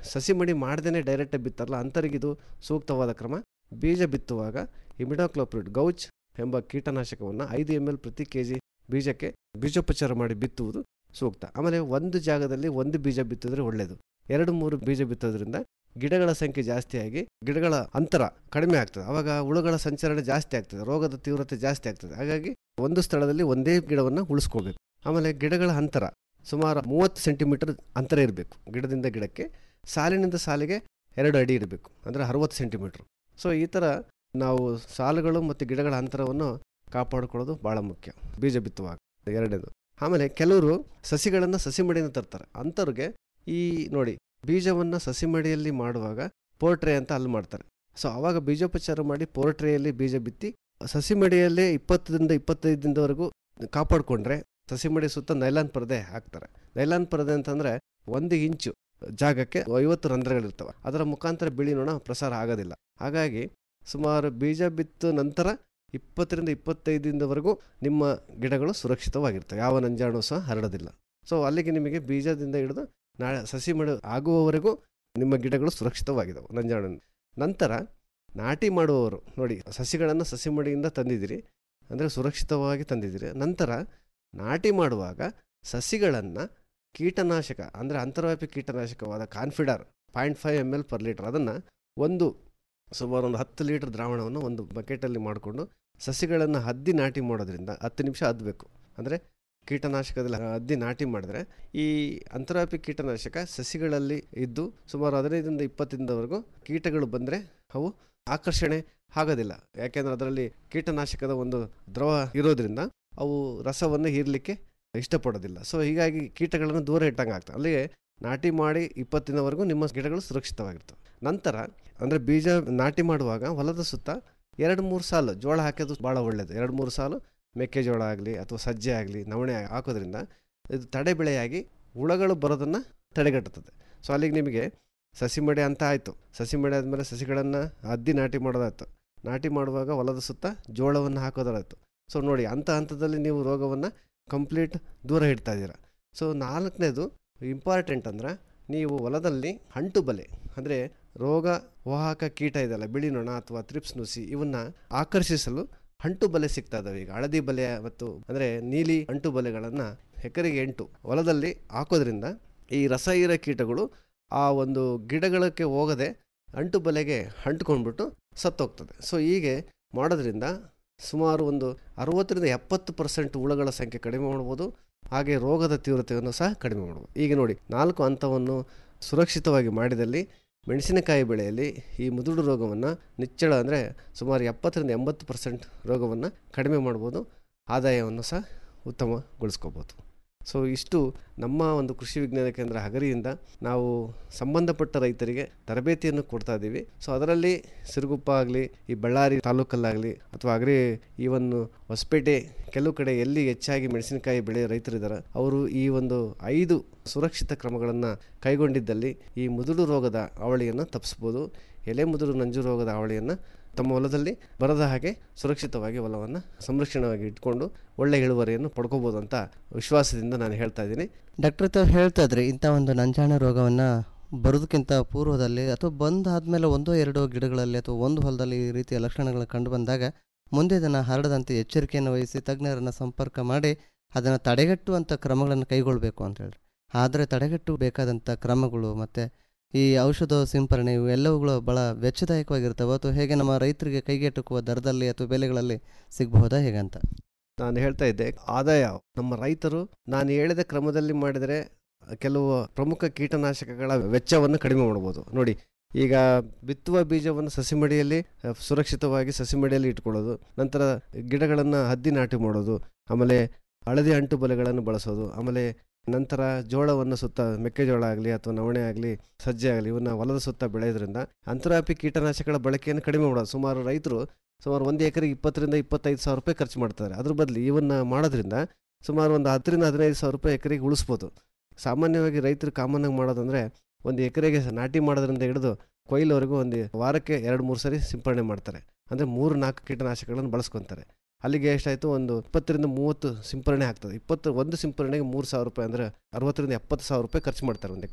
ಸಸಿ ಮಡಿ ಮಾಡ್ದೇ ಡೈರೆಕ್ಟಾಗಿ ಬಿತ್ತಾರಲ್ಲ ಅಂಥವ್ರಿಗಿದು ಸೂಕ್ತವಾದ ಕ್ರಮ ಬೀಜ ಬಿತ್ತುವಾಗ ಇಮಿಡಾಕ್ಲೋಪ್ರಿಡ್ ಗೌಚ್ ಎಂಬ ಕೀಟನಾಶಕವನ್ನು ಐದು ಎಮ್ ಎಲ್ ಪ್ರತಿ ಕೆ ಜಿ ಬೀಜಕ್ಕೆ ಬೀಜೋಪಚಾರ ಮಾಡಿ ಬಿತ್ತುವುದು ಸೂಕ್ತ ಆಮೇಲೆ ಒಂದು ಜಾಗದಲ್ಲಿ ಒಂದು ಬೀಜ ಬಿತ್ತಿದ್ರೆ ಒಳ್ಳೆಯದು ಎರಡು ಮೂರು ಬೀಜ ಬಿತ್ತೋದ್ರಿಂದ ಗಿಡಗಳ ಸಂಖ್ಯೆ ಜಾಸ್ತಿಯಾಗಿ ಗಿಡಗಳ ಅಂತರ ಕಡಿಮೆ ಆಗ್ತದೆ ಆವಾಗ ಹುಳುಗಳ ಸಂಚರಣೆ ಜಾಸ್ತಿ ಆಗ್ತದೆ ರೋಗದ ತೀವ್ರತೆ ಜಾಸ್ತಿ ಆಗ್ತದೆ ಹಾಗಾಗಿ ಒಂದು ಸ್ಥಳದಲ್ಲಿ ಒಂದೇ ಗಿಡವನ್ನು ಉಳಿಸ್ಕೋಬೇಕು ಆಮೇಲೆ ಗಿಡಗಳ ಅಂತರ ಸುಮಾರು ಮೂವತ್ತು ಸೆಂಟಿಮೀಟರ್ ಅಂತರ ಇರಬೇಕು ಗಿಡದಿಂದ ಗಿಡಕ್ಕೆ ಸಾಲಿನಿಂದ ಸಾಲಿಗೆ ಎರಡು ಅಡಿ ಇರಬೇಕು ಅಂದರೆ ಅರವತ್ತು ಸೆಂಟಿಮೀಟ್ರ್ ಸೊ ಈ ಥರ ನಾವು ಸಾಲುಗಳು ಮತ್ತು ಗಿಡಗಳ ಅಂತರವನ್ನು ಕಾಪಾಡಿಕೊಳ್ಳೋದು ಭಾಳ ಮುಖ್ಯ ಬೀಜ ಬಿತ್ತುವಾಗ ಎರಡನೇದು ಆಮೇಲೆ ಕೆಲವರು ಸಸಿಗಳನ್ನು ಸಸಿ ಮಡಿಯಿಂದ ತರ್ತಾರೆ ಅಂಥವ್ರಿಗೆ ಈ ನೋಡಿ ಬೀಜವನ್ನು ಸಸಿ ಮಡಿಯಲ್ಲಿ ಮಾಡುವಾಗ ಪೋರ್ಟ್ರೇ ಅಂತ ಅಲ್ಲಿ ಮಾಡ್ತಾರೆ ಸೊ ಆವಾಗ ಬೀಜೋಪಚಾರ ಮಾಡಿ ಪೋರ್ಟ್ರೇಯಲ್ಲಿ ಬೀಜ ಬಿತ್ತಿ ಸಸಿ ಮಡಿಯಲ್ಲೇ ಇಪ್ಪತ್ತರಿಂದ ಇಪ್ಪತ್ತೈದು ದಿನದವರೆಗೂ ಕಾಪಾಡಿಕೊಂಡ್ರೆ ಸಸಿ ಮಡಿ ಸುತ್ತ ನೈಲಾನ್ ಪರದೆ ಹಾಕ್ತಾರೆ ನೈಲಾನ್ ಪರದೆ ಅಂತಂದರೆ ಒಂದು ಇಂಚು ಜಾಗಕ್ಕೆ ಐವತ್ತು ರಂಧ್ರಗಳಿರ್ತವೆ ಅದರ ಮುಖಾಂತರ ಬಿಳಿ ನೊಣ ಪ್ರಸಾರ ಆಗೋದಿಲ್ಲ ಹಾಗಾಗಿ ಸುಮಾರು ಬೀಜ ಬಿತ್ತ ನಂತರ ಇಪ್ಪತ್ತರಿಂದ ಇಪ್ಪತ್ತೈದು ದಿನದವರೆಗೂ ನಿಮ್ಮ ಗಿಡಗಳು ಸುರಕ್ಷಿತವಾಗಿರ್ತವೆ ಯಾವ ನಂಜಾಣು ಸಹ ಹರಡೋದಿಲ್ಲ ಸೊ ಅಲ್ಲಿಗೆ ನಿಮಗೆ ಬೀಜದಿಂದ ಹಿಡಿದು ನಾಳೆ ಸಸಿ ಮಡಿ ಆಗುವವರೆಗೂ ನಿಮ್ಮ ಗಿಡಗಳು ಸುರಕ್ಷಿತವಾಗಿದ್ದಾವೆ ನಂಜಾಣು ನಂತರ ನಾಟಿ ಮಾಡುವವರು ನೋಡಿ ಸಸಿಗಳನ್ನು ಸಸಿ ಮಡಿಯಿಂದ ತಂದಿದ್ದೀರಿ ಅಂದರೆ ಸುರಕ್ಷಿತವಾಗಿ ತಂದಿದ್ದೀರಿ ನಂತರ ನಾಟಿ ಮಾಡುವಾಗ ಸಸಿಗಳನ್ನು ಕೀಟನಾಶಕ ಅಂದರೆ ಅಂತರ್ವ್ಯಾಪಿ ಕೀಟನಾಶಕವಾದ Confidor point five M L per litre ಅದನ್ನು ಒಂದು ಸುಮಾರು ಒಂದು ಹತ್ತು ಲೀಟರ್ ದ್ರಾವಣವನ್ನು ಒಂದು ಬಕೆಟಲ್ಲಿ ಮಾಡಿಕೊಂಡು ಸಸಿಗಳನ್ನು ಹದ್ದಿ ನಾಟಿ ಮಾಡೋದ್ರಿಂದ ಹತ್ತು ನಿಮಿಷ ಹದ್ದಬೇಕು ಅಂದರೆ ಕೀಟನಾಶಕದಲ್ಲಿ ಹದ್ದಿ ನಾಟಿ ಮಾಡಿದ್ರೆ ಈ ಅಂತರ್ವ್ಯಾಪಿ ಕೀಟನಾಶಕ ಸಸಿಗಳಲ್ಲಿ ಇದ್ದು ಸುಮಾರು ಹದಿನೈದರಿಂದ ಇಪ್ಪತ್ತು ದಿನದವರೆಗೂ ಕೀಟಗಳು ಬಂದರೆ ಅವು ಆಕರ್ಷಣೆ ಆಗೋದಿಲ್ಲ ಯಾಕೆಂದರೆ ಅದರಲ್ಲಿ ಕೀಟನಾಶಕದ ಒಂದು ದ್ರವ ಇರೋದ್ರಿಂದ ಅವು ರಸವನ್ನು ಹೀರಲಿಕ್ಕೆ ಇಷ್ಟಪಡೋದಿಲ್ಲ ಸೊ ಹೀಗಾಗಿ ಕೀಟಗಳನ್ನು ದೂರ ಇಟ್ಟಂಗೆ ಆಗ್ತದೆ ಅಲ್ಲಿಗೆ ನಾಟಿ ಮಾಡಿ ಇಪ್ಪತ್ತು ದಿನವರೆಗೂ ನಿಮ್ಮ ಗಿಡಗಳು ಸುರಕ್ಷಿತವಾಗಿರ್ತವೆ ನಂತರ ಅಂದರೆ ಬೀಜ ನಾಟಿ ಮಾಡುವಾಗ ಹೊಲದ ಸುತ್ತ ಎರಡು ಮೂರು ಸಾಲು ಜೋಳ ಹಾಕೋದು ಭಾಳ ಒಳ್ಳೆಯದು ಎರಡು ಮೂರು ಸಾಲು ಮೆಕ್ಕೆಜೋಳ ಆಗಲಿ ಅಥವಾ ಸಜ್ಜೆ ಆಗಲಿ ನವಣೆ ಹಾಕೋದ್ರಿಂದ ಇದು ತಡೆ ಬೆಳೆಯಾಗಿ ಹುಳಗಳು ಬರೋದನ್ನು ತಡೆಗಟ್ಟುತ್ತದೆ ಸೊ ಅಲ್ಲಿಗೆ ನಿಮಗೆ ಸಸಿ ಮಡಿ ಅಂತ ಆಯಿತು ಸಸಿ ಮಡಿ ಆದಮೇಲೆ ಸಸಿಗಳನ್ನು ಅದ್ದಿ ನಾಟಿ ಮಾಡೋದಾಯ್ತು ನಾಟಿ ಮಾಡುವಾಗ ಹೊಲದ ಸುತ್ತ ಜೋಳವನ್ನು ಹಾಕೋದಾಯ್ತು ಸೊ ನೋಡಿ ಅಂಥ ಹಂತದಲ್ಲಿ ನೀವು ರೋಗವನ್ನು ಕಂಪ್ಲೀಟ್ ದೂರ ಇಡ್ತಾ ಇದ್ದೀರಾ ಸೊ ನಾಲ್ಕನೇದು ಇಂಪಾರ್ಟೆಂಟ್ ಅಂದ್ರೆ ನೀವು ಹೊಲದಲ್ಲಿ ಅಂಟು ಬಲೆ ಅಂದರೆ ರೋಗ ವಾಹಕ ಕೀಟ ಇದೆಯಲ್ಲ ಬಿಳಿ ನೊಣ ಅಥವಾ ತ್ರಿಪ್ಸ್ ನುಸಿ ಇವನ್ನ ಆಕರ್ಷಿಸಲು ಅಂಟು ಬಲೆ ಸಿಗ್ತಾ ಇದಾವೆ ಈಗ ಹಳದಿ ಬಲೆ ಮತ್ತು ಅಂದರೆ ನೀಲಿ ಅಂಟು ಬಲೆಗಳನ್ನು ಎಕರೆಗೆ ಎಂಟು ಹೊಲದಲ್ಲಿ ಹಾಕೋದ್ರಿಂದ ಈ ರಸಹೀರ ಕೀಟಗಳು ಆ ಒಂದು ಗಿಡಗಳಕ್ಕೆ ಹೋಗದೆ ಅಂಟು ಬಲೆಗೆ ಅಂಟ್ಕೊಂಡ್ಬಿಟ್ಟು ಸತ್ತೋಗ್ತದೆ ಸೊ ಹೀಗೆ ಮಾಡೋದ್ರಿಂದ ಸುಮಾರು ಒಂದು ಅರುವತ್ತರಿಂದ ಎಪ್ಪತ್ತು ಪರ್ಸೆಂಟ್ ಹುಳುಗಳ ಸಂಖ್ಯೆ ಕಡಿಮೆ ಮಾಡ್ಬೋದು ಹಾಗೆ ರೋಗದ ತೀವ್ರತೆಯನ್ನು ಸಹ ಕಡಿಮೆ ಮಾಡ್ಬೋದು ಈಗ ನೋಡಿ ನಾಲ್ಕು ಹಂತವನ್ನು ಸುರಕ್ಷಿತವಾಗಿ ಮಾಡಿದಲ್ಲಿ ಮೆಣಸಿನಕಾಯಿ ಬೆಳೆಯಲ್ಲಿ ಈ ಮುದುಡು ರೋಗವನ್ನು ನಿಚ್ಚಳ ಅಂದರೆ ಸುಮಾರು ಎಪ್ಪತ್ತರಿಂದ ಎಂಬತ್ತು ಪರ್ಸೆಂಟ್ ರೋಗವನ್ನು ಕಡಿಮೆ ಮಾಡ್ಬೋದು ಆದಾಯವನ್ನು ಸಹ ಉತ್ತಮಗೊಳಿಸ್ಕೋಬೋದು ಸೊ ಇಷ್ಟು ನಮ್ಮ ಒಂದು ಕೃಷಿ ವಿಜ್ಞಾನ ಕೇಂದ್ರ ಹಗರಿಯಿಂದ ನಾವು ಸಂಬಂಧಪಟ್ಟ ರೈತರಿಗೆ ತರಬೇತಿಯನ್ನು ಕೊಡ್ತಾ ಇದ್ದೀವಿ ಸೊ ಅದರಲ್ಲಿ ಸಿರುಗುಪ್ಪ ಆಗಲಿ ಈ ಬಳ್ಳಾರಿ ತಾಲೂಕಲ್ಲಾಗಲಿ ಅಥವಾ ಅಗರಿ ಈವನ್ ಹೊಸಪೇಟೆ ಕೆಲವು ಕಡೆ ಎಲ್ಲಿ ಹೆಚ್ಚಾಗಿ ಮೆಣಸಿನಕಾಯಿ ಬೆಳೆಯೋ ರೈತರಿದ್ದಾರೆ ಅವರು ಈ ಒಂದು ಐದು ಸುರಕ್ಷಿತ ಕ್ರಮಗಳನ್ನು ಕೈಗೊಂಡಿದ್ದಲ್ಲಿ ಈ ಮುದುಡು ರೋಗದ ಅವಳಿಯನ್ನು ತಪ್ಪಿಸ್ಬೋದು ಎಲೆ ಮುದುಡು ನಂಜು ರೋಗದ ಅವಳಿಯನ್ನು ತಮ್ಮ ಹೊಲದಲ್ಲಿ ಬರದ ಹಾಗೆ ಸುರಕ್ಷಿತವಾಗಿ ಹೊಲವನ್ನು ಸಂರಕ್ಷಣವಾಗಿ ಇಟ್ಕೊಂಡು ಒಳ್ಳೆ ಇಳುವರಿಯನ್ನು ಪಡ್ಕೋಬೋದು ಅಂತ ವಿಶ್ವಾಸದಿಂದ ನಾನು ಹೇಳ್ತಾ ಇದ್ದೀನಿ ಡಾಕ್ಟರ್ ತಾವು ಹೇಳ್ತಾ ಇದ್ರಿ ಇಂಥ ಒಂದು ನಂಜಾಣ ರೋಗವನ್ನು ಬರೋದಕ್ಕಿಂತ ಪೂರ್ವದಲ್ಲಿ ಅಥವಾ ಬಂದಾದಮೇಲೆ ಒಂದೋ ಎರಡೋ ಗಿಡಗಳಲ್ಲಿ ಅಥವಾ ಒಂದು ಹೊಲದಲ್ಲಿ ಈ ರೀತಿಯ ಲಕ್ಷಣಗಳು ಕಂಡು ಬಂದಾಗ ಮುಂದೆ ಇದನ್ನು ಹರಡದಂತೆ ಎಚ್ಚರಿಕೆಯನ್ನು ವಹಿಸಿ ತಜ್ಞರನ್ನು ಸಂಪರ್ಕ ಮಾಡಿ ಅದನ್ನು ತಡೆಗಟ್ಟುವಂಥ ಕ್ರಮಗಳನ್ನು ಕೈಗೊಳ್ಳಬೇಕು ಅಂತ ಹೇಳಿ ಆದರೆ ತಡೆಗಟ್ಟು ಬೇಕಾದಂಥ ಕ್ರಮಗಳು ಮತ್ತು ಈ ಔಷಧ ಸಿಂಪರಣೆ ಇವು ಎಲ್ಲವುಗಳು ಭಾಳ ವೆಚ್ಚದಾಯಕವಾಗಿರ್ತವೆ ಅಥವಾ ಹೇಗೆ ನಮ್ಮ ರೈತರಿಗೆ ಕೈಗೆಟುಕುವ ದರದಲ್ಲಿ ಅಥವಾ ಬೆಲೆಗಳಲ್ಲಿ ಸಿಗಬಹುದಾ ಹೇಗಂತ ನಾನು ಹೇಳ್ತಾ ಇದ್ದೆ ಆದಾಯ ನಮ್ಮ ರೈತರು ನಾನು ಹೇಳಿದ ಕ್ರಮದಲ್ಲಿ ಮಾಡಿದರೆ ಕೆಲವು ಪ್ರಮುಖ ಕೀಟನಾಶಕಗಳ ವೆಚ್ಚವನ್ನು ಕಡಿಮೆ ಮಾಡ್ಬೋದು ನೋಡಿ ಈಗ ಬಿತ್ತುವ ಬೀಜವನ್ನು ಸಸಿಮಡಿಯಲ್ಲಿ ಅಹ್, ಸುರಕ್ಷಿತವಾಗಿ ಸಸಿಮಡಿಯಲ್ಲಿ ಇಟ್ಕೊಳ್ಳೋದು ನಂತರ ಗಿಡಗಳನ್ನು ಹದ್ದಿ ನಾಟಿ ಮಾಡೋದು ಆಮೇಲೆ ಹಳದಿ ಅಂಟು ಬಲೆಗಳನ್ನು ಬಳಸೋದು ಆಮೇಲೆ ನಂತರ ಜೋಳವನ್ನು ಸುತ್ತ ಮೆಕ್ಕೆಜೋಳ ಆಗಲಿ ಅಥವಾ ನವಣೆ ಆಗಲಿ ಸಜ್ಜೆ ಆಗಲಿ ಇವನ್ನ ಹೊಲದ ಸುತ್ತ ಬೆಳೆಯೋದ್ರಿಂದ ಅಂತರ್ವ್ಯಾಪಿ ಕೀಟನಾಶಕಗಳ ಬಳಕೆಯನ್ನು ಕಡಿಮೆ ಮಾಡೋದು ಸುಮಾರು ರೈತರು ಸುಮಾರು ಒಂದು ಎಕರೆಗೆ ಇಪ್ಪತ್ತರಿಂದ ಇಪ್ಪತ್ತೈದು ಸಾವಿರ ರೂಪಾಯಿ ಖರ್ಚು ಮಾಡ್ತಾರೆ ಅದ್ರ ಬದಲು ಇವನ್ನ ಮಾಡೋದ್ರಿಂದ ಸುಮಾರು ಒಂದು ಹತ್ತರಿಂದ ಹದಿನೈದು ಸಾವಿರ ರೂಪಾಯಿ ಎಕರೆಗೆ ಉಳಿಸ್ಬೋದು ಸಾಮಾನ್ಯವಾಗಿ ರೈತರು ಕಾಮನ್ನಾಗಿ ಮಾಡೋದಂದರೆ ಒಂದು ಎಕರೆಗೆ ನಾಟಿ ಮಾಡೋದ್ರಿಂದ ಹಿಡಿದು ಕೊಯ್ಲವರೆಗೂ ಒಂದು ವಾರಕ್ಕೆ ಎರಡು ಮೂರು ಸರಿ ಸಿಂಪರಣೆ ಮಾಡ್ತಾರೆ ಅಂದರೆ ಮೂರು ನಾಲ್ಕು ಕೀಟನಾಶಕಗಳನ್ನು ಬಳಸ್ಕೊತಾರೆ ಅಲ್ಲಿಗೆ ಎಷ್ಟಾಯಿತು ಒಂದು ಇಪ್ಪತ್ತರಿಂದ ಮೂವತ್ತು ಸಿಂಪರಣೆ ಆಗ್ತದೆ ಇಪ್ಪತ್ತು ಒಂದು ಸಿಂಪರಣೆಗೆ ಮೂರು ಸಾವಿರ ರೂಪಾಯಿ ಅಂದರೆ ಅರವತ್ತರಿಂದ ಎಪ್ಪತ್ತು ಸಾವಿರ ರೂಪಾಯಿ ಖರ್ಚು ಮಾಡ್ತಾರೆ ಒಂದು ಎಕರೆ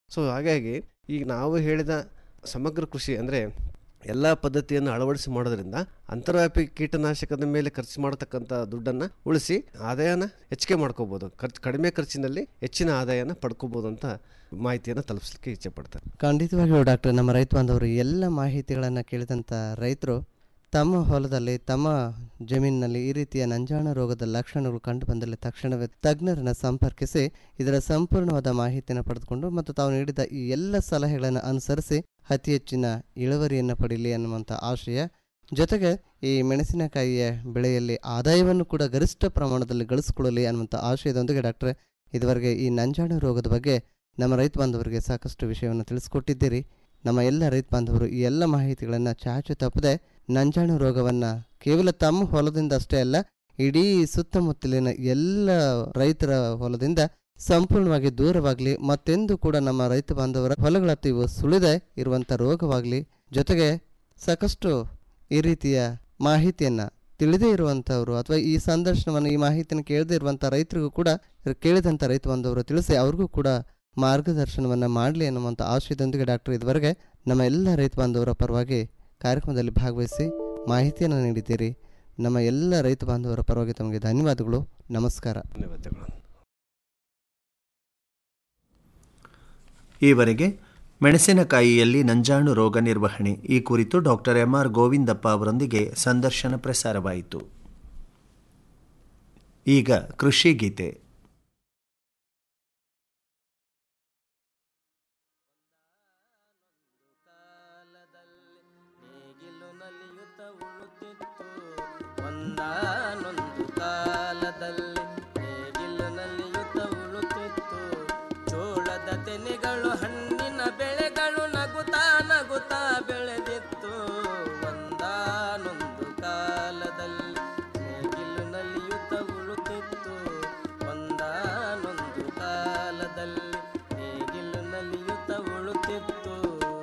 ಸೊ ಹಾಗಾಗಿ ಈಗ ನಾವು ಹೇಳಿದ ಸಮಗ್ರ ಕೃಷಿ ಅಂದರೆ ಎಲ್ಲ ಪದ್ಧತಿಯನ್ನು ಅಳವಡಿಸಿ ಮಾಡೋದ್ರಿಂದ ಅಂತರ್ವ್ಯಾಪಿ ಕೀಟನಾಶಕದ ಮೇಲೆ ಖರ್ಚು ಮಾಡತಕ್ಕಂಥ ದುಡ್ಡನ್ನು ಉಳಿಸಿ ಆದಾಯನ ಹೆಚ್ಚಿಗೆ ಮಾಡ್ಕೋಬೋದು ಖರ್ಚು ಕಡಿಮೆ ಖರ್ಚಿನಲ್ಲಿ ಹೆಚ್ಚಿನ ಆದಾಯನ ಪಡ್ಕೋಬೋದು ಅಂತ ಮಾಹಿತಿಯನ್ನು ತಲುಪಿಸ್ಲಿಕ್ಕೆ ಇಚ್ಛೆ ಪಡ್ತಾರೆ ಖಂಡಿತವಾಗಿಯೂ ಡಾಕ್ಟರ್ ನಮ್ಮ ರೈತ ಬಾಂಧವರು ಎಲ್ಲ ಮಾಹಿತಿಗಳನ್ನು ಕೇಳಿದಂಥ ರೈತರು ತಮ್ಮ ಹೊಲದಲ್ಲಿ ತಮ್ಮ ಜಮೀನಿನಲ್ಲಿ ಈ ರೀತಿಯ ನಂಜಾಣ ರೋಗದ ಲಕ್ಷಣಗಳು ಕಂಡು ಬಂದಲ್ಲಿ ತಕ್ಷಣವೇ ತಜ್ಞರನ್ನು ಸಂಪರ್ಕಿಸಿ ಇದರ ಸಂಪೂರ್ಣವಾದ ಮಾಹಿತಿಯನ್ನು ಪಡೆದುಕೊಂಡು ಮತ್ತು ತಾವು ನೀಡಿದ ಈ ಎಲ್ಲ ಸಲಹೆಗಳನ್ನು ಅನುಸರಿಸಿ ಅತಿ ಹೆಚ್ಚಿನ ಇಳುವರಿಯನ್ನು ಪಡೀಲಿ ಅನ್ನುವಂಥ ಆಶಯ ಜೊತೆಗೆ ಈ ಮೆಣಸಿನಕಾಯಿಯ ಬೆಳೆಯಲ್ಲಿ ಆದಾಯವನ್ನು ಕೂಡ ಗರಿಷ್ಠ ಪ್ರಮಾಣದಲ್ಲಿ ಗಳಿಸಿಕೊಳ್ಳಲಿ ಅನ್ನುವಂಥ ಆಶಯದೊಂದಿಗೆ ಡಾಕ್ಟ್ರೆ ಇದುವರೆಗೆ ಈ ನಂಜಾಣ ರೋಗದ ಬಗ್ಗೆ ನಮ್ಮ ರೈತ ಬಾಂಧವರಿಗೆ ಸಾಕಷ್ಟು ವಿಷಯವನ್ನು ತಿಳಿಸ್ಕೊಟ್ಟಿದ್ದೀರಿ ನಮ್ಮ ಎಲ್ಲ ರೈತ ಬಾಂಧವರು ಈ ಎಲ್ಲ ಮಾಹಿತಿಗಳನ್ನು ಚಾಚು ತಪ್ಪದೆ ನಂಜಾಣು ರೋಗವನ್ನು ಕೇವಲ ತಮ್ಮ ಹೊಲದಿಂದ ಅಷ್ಟೇ ಅಲ್ಲ ಇಡೀ ಸುತ್ತಮುತ್ತಲಿನ ಎಲ್ಲ ರೈತರ ಹೊಲದಿಂದ ಸಂಪೂರ್ಣವಾಗಿ ದೂರವಾಗಲಿ ಮತ್ತೆಂದು ಕೂಡ ನಮ್ಮ ರೈತ ಬಾಂಧವರ ಹೊಲಗಳತ್ತ ಇವು ಸುಳಿದೆ ಇರುವಂಥ ರೋಗವಾಗಲಿ ಜೊತೆಗೆ ಸಾಕಷ್ಟು ಈ ರೀತಿಯ ಮಾಹಿತಿಯನ್ನು ತಿಳಿದೇ ಇರುವಂಥವ್ರು ಅಥವಾ ಈ ಸಂದರ್ಶನವನ್ನು ಈ ಮಾಹಿತಿಯನ್ನು ಕೇಳದೇ ಇರುವಂಥ ರೈತರಿಗೂ ಕೂಡ ಕೇಳಿದಂಥ ರೈತ ಬಾಂಧವರು ತಿಳಿಸಿ ಅವ್ರಿಗೂ ಕೂಡ ಮಾರ್ಗದರ್ಶನವನ್ನು ಮಾಡಲಿ ಅನ್ನುವಂಥ ಆಶಯದೊಂದಿಗೆ ಡಾಕ್ಟರ್ ಇದುವರೆಗೆ ನಮ್ಮ ಎಲ್ಲ ರೈತ ಬಾಂಧವರ ಪರವಾಗಿ ಕಾರ್ಯಕ್ರಮದಲ್ಲಿ ಭಾಗವಹಿಸಿ ಮಾಹಿತಿಯನ್ನು ನೀಡಿದ್ದೀರಿ ನಮ್ಮ ಎಲ್ಲ ರೈತ ಬಾಂಧವರ ಪರವಾಗಿ ತಮಗೆ ಧನ್ಯವಾದಗಳು ನಮಸ್ಕಾರ ಧನ್ಯವಾದಗಳು ಈವರೆಗೆ ಮೆಣಸಿನಕಾಯಿಯಲ್ಲಿ ನಂಜಾಣು ರೋಗ ನಿರ್ವಹಣೆ ಈ ಕುರಿತು ಡಾಕ್ಟರ್ ಎಂ ಆರ್ ಗೋವಿಂದಪ್ಪ ಅವರೊಂದಿಗೆ ಸಂದರ್ಶನ ಪ್ರಸಾರವಾಯಿತು ಈಗ ಕೃಷಿ ಗೀತೆ ಒಂದಾನೊಂದು ಕಾಲದಲ್ಲಿ ನೇಗಿಲು ನಲಿಯುತ್ತ ಉಳುತ್ತಿತ್ತು ಜೋಳದ ತೆನೆಗಳು ಹಣ್ಣಿನ ಬೆಳೆಗಳು ನಗುತ್ತಾ ನಗುತ್ತಾ ಬೆಳೆದಿತ್ತು ಒಂದಾನೊಂದು ಕಾಲದಲ್ಲಿ ನೇಗಿಲು ನಲಿಯುತ್ತ ಉಳುತ್ತಿತ್ತು ಒಂದಾನೊಂದು ಕಾಲದಲ್ಲಿ ನೇಗಿಲು ನಲಿಯುತ್ತ ಉಳುತ್ತಿತ್ತು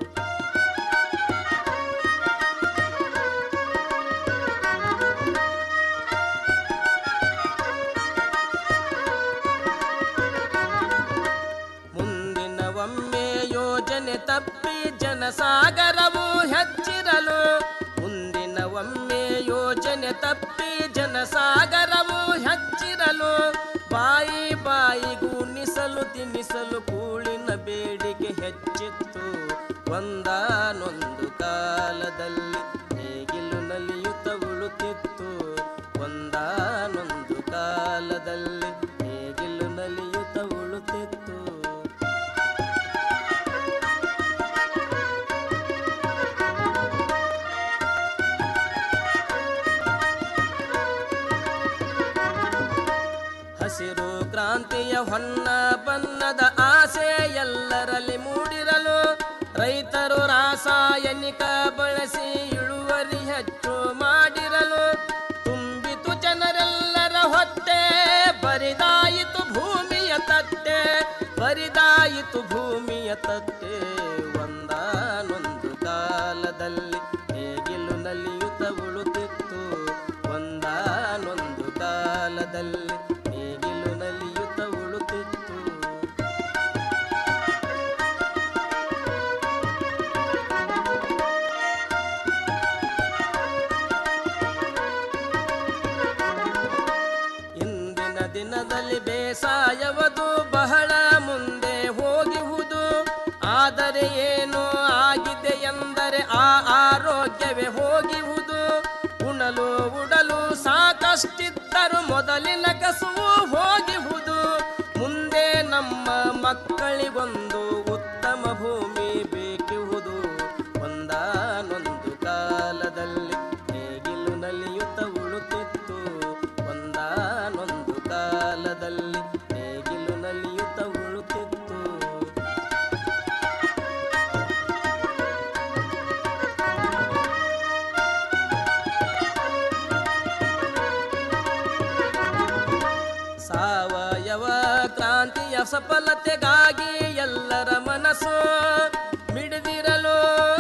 ಮುಂದಿನ ಒಮ್ಮೆ ಯೋಜನೆ ತಪ್ಪಿ ಜನಸಾಗರವು ಹೆಚ್ಚಿರಲು ಮುಂದಿನ ಒಮ್ಮೆ ಯೋಜನೆ ತಪ್ಪಿ ಜನಸಾಗರವು ಹೆಚ್ಚಿರಲು ಬಾಯಿ ಬಾಯಿಗೂ ನಿಸಲು ತಿನ್ನಿಸಲು ಕೂಳಿನ ಬೇಡಿಕೆ ಹೆಚ್ಚಿತ್ತು ಒಂದಾನೊಂದು ಕಾಲದಲ್ಲಿ ನೇಗಿಲು ನಲಿಯುತ್ತ ಉಳುತ್ತಿತ್ತು ಒಂದಾನೊಂದು ಕಾಲದಲ್ಲಿ ನೇಗಿಲು ನಲಿಯುತ್ತ ಉಳುತ್ತಿತ್ತು ಹಸಿರು ಕ್ರಾಂತಿಯ ಹೊನ್ನ ಬಣ್ಣದ ಆಸೆ ಎಲ್ಲರಲ್ಲಿ ಮೂಡಿರಲು ರೈತರು ರಾಸಾಯನಿಕ ಬಳಸಿ ಇಳುವರಿ ಹೆಚ್ಚು ಮಾಡಿರಲು ತುಂಬಿತು ಜನರೆಲ್ಲರ ಹೊಟ್ಟೆ ಬರಿದಾಯಿತು ಭೂಮಿಯ ತಟ್ಟೆ ಬರಿದಾಯಿತು ಭೂಮಿಯ ತಟ್ಟೆ ಒಂದಾನೊಂದು ಕಾಲದಲ್ಲಿ ನೇಗಿಲು ನಲಿಯುತ್ತ ಉಳುತ್ತಿತ್ತು ಒಂದಾನೊಂದು ಕಾಲದಲ್ಲಿ ನೇಗಿಲು ನಲಿಯುತ್ತ ಉಳುತ್ತಿತ್ತು ಇಂದಿನ ದಿನದಲ್ಲಿ ಬೇಸಾಯವದು ಬಹಳ ಮುಂದೆ ಹೋಗಿಹುದು ಆದರೆ ಏನು ಆಗಿದೆ ಎಂದರೆ ಆ ಆರೋಗ್ಯವೇ ಹೋಗಿಹುದು ಉಣಲು ಉಡಲು ಸಾಕಷ್ಟಿದ್ದರು ಮೊದಲಿನ ಕಸುವು ಹೋಗಿಹುದು ಮುಂದೆ ನಮ್ಮ ಮಕ್ಕಳಿಗೊಂದು ಉತ್ತಮ ಭೂಮಿ ಬೇಕಿಹುದು ಒಂದಾನೊಂದು ಕಾಲದಲ್ಲಿ ನೇಗಿಲು ನಲಿಯುತ್ತ ಉಳುತ್ತಿತ್ತು ಒಂದಾನೊಂದು ಕಾಲದಲ್ಲಿ ನೇಗಿಲು ನಲಿಯುತ್ತ ಉಳುತ್ತಿತ್ತು ಸಾವಯವ ಕ್ರಾಂತಿಯ ಸಫಲತೆಗಾಗಿ ಎಲ್ಲರ ಮನಸ್ಸು ಮಿಡಿದಿರಲು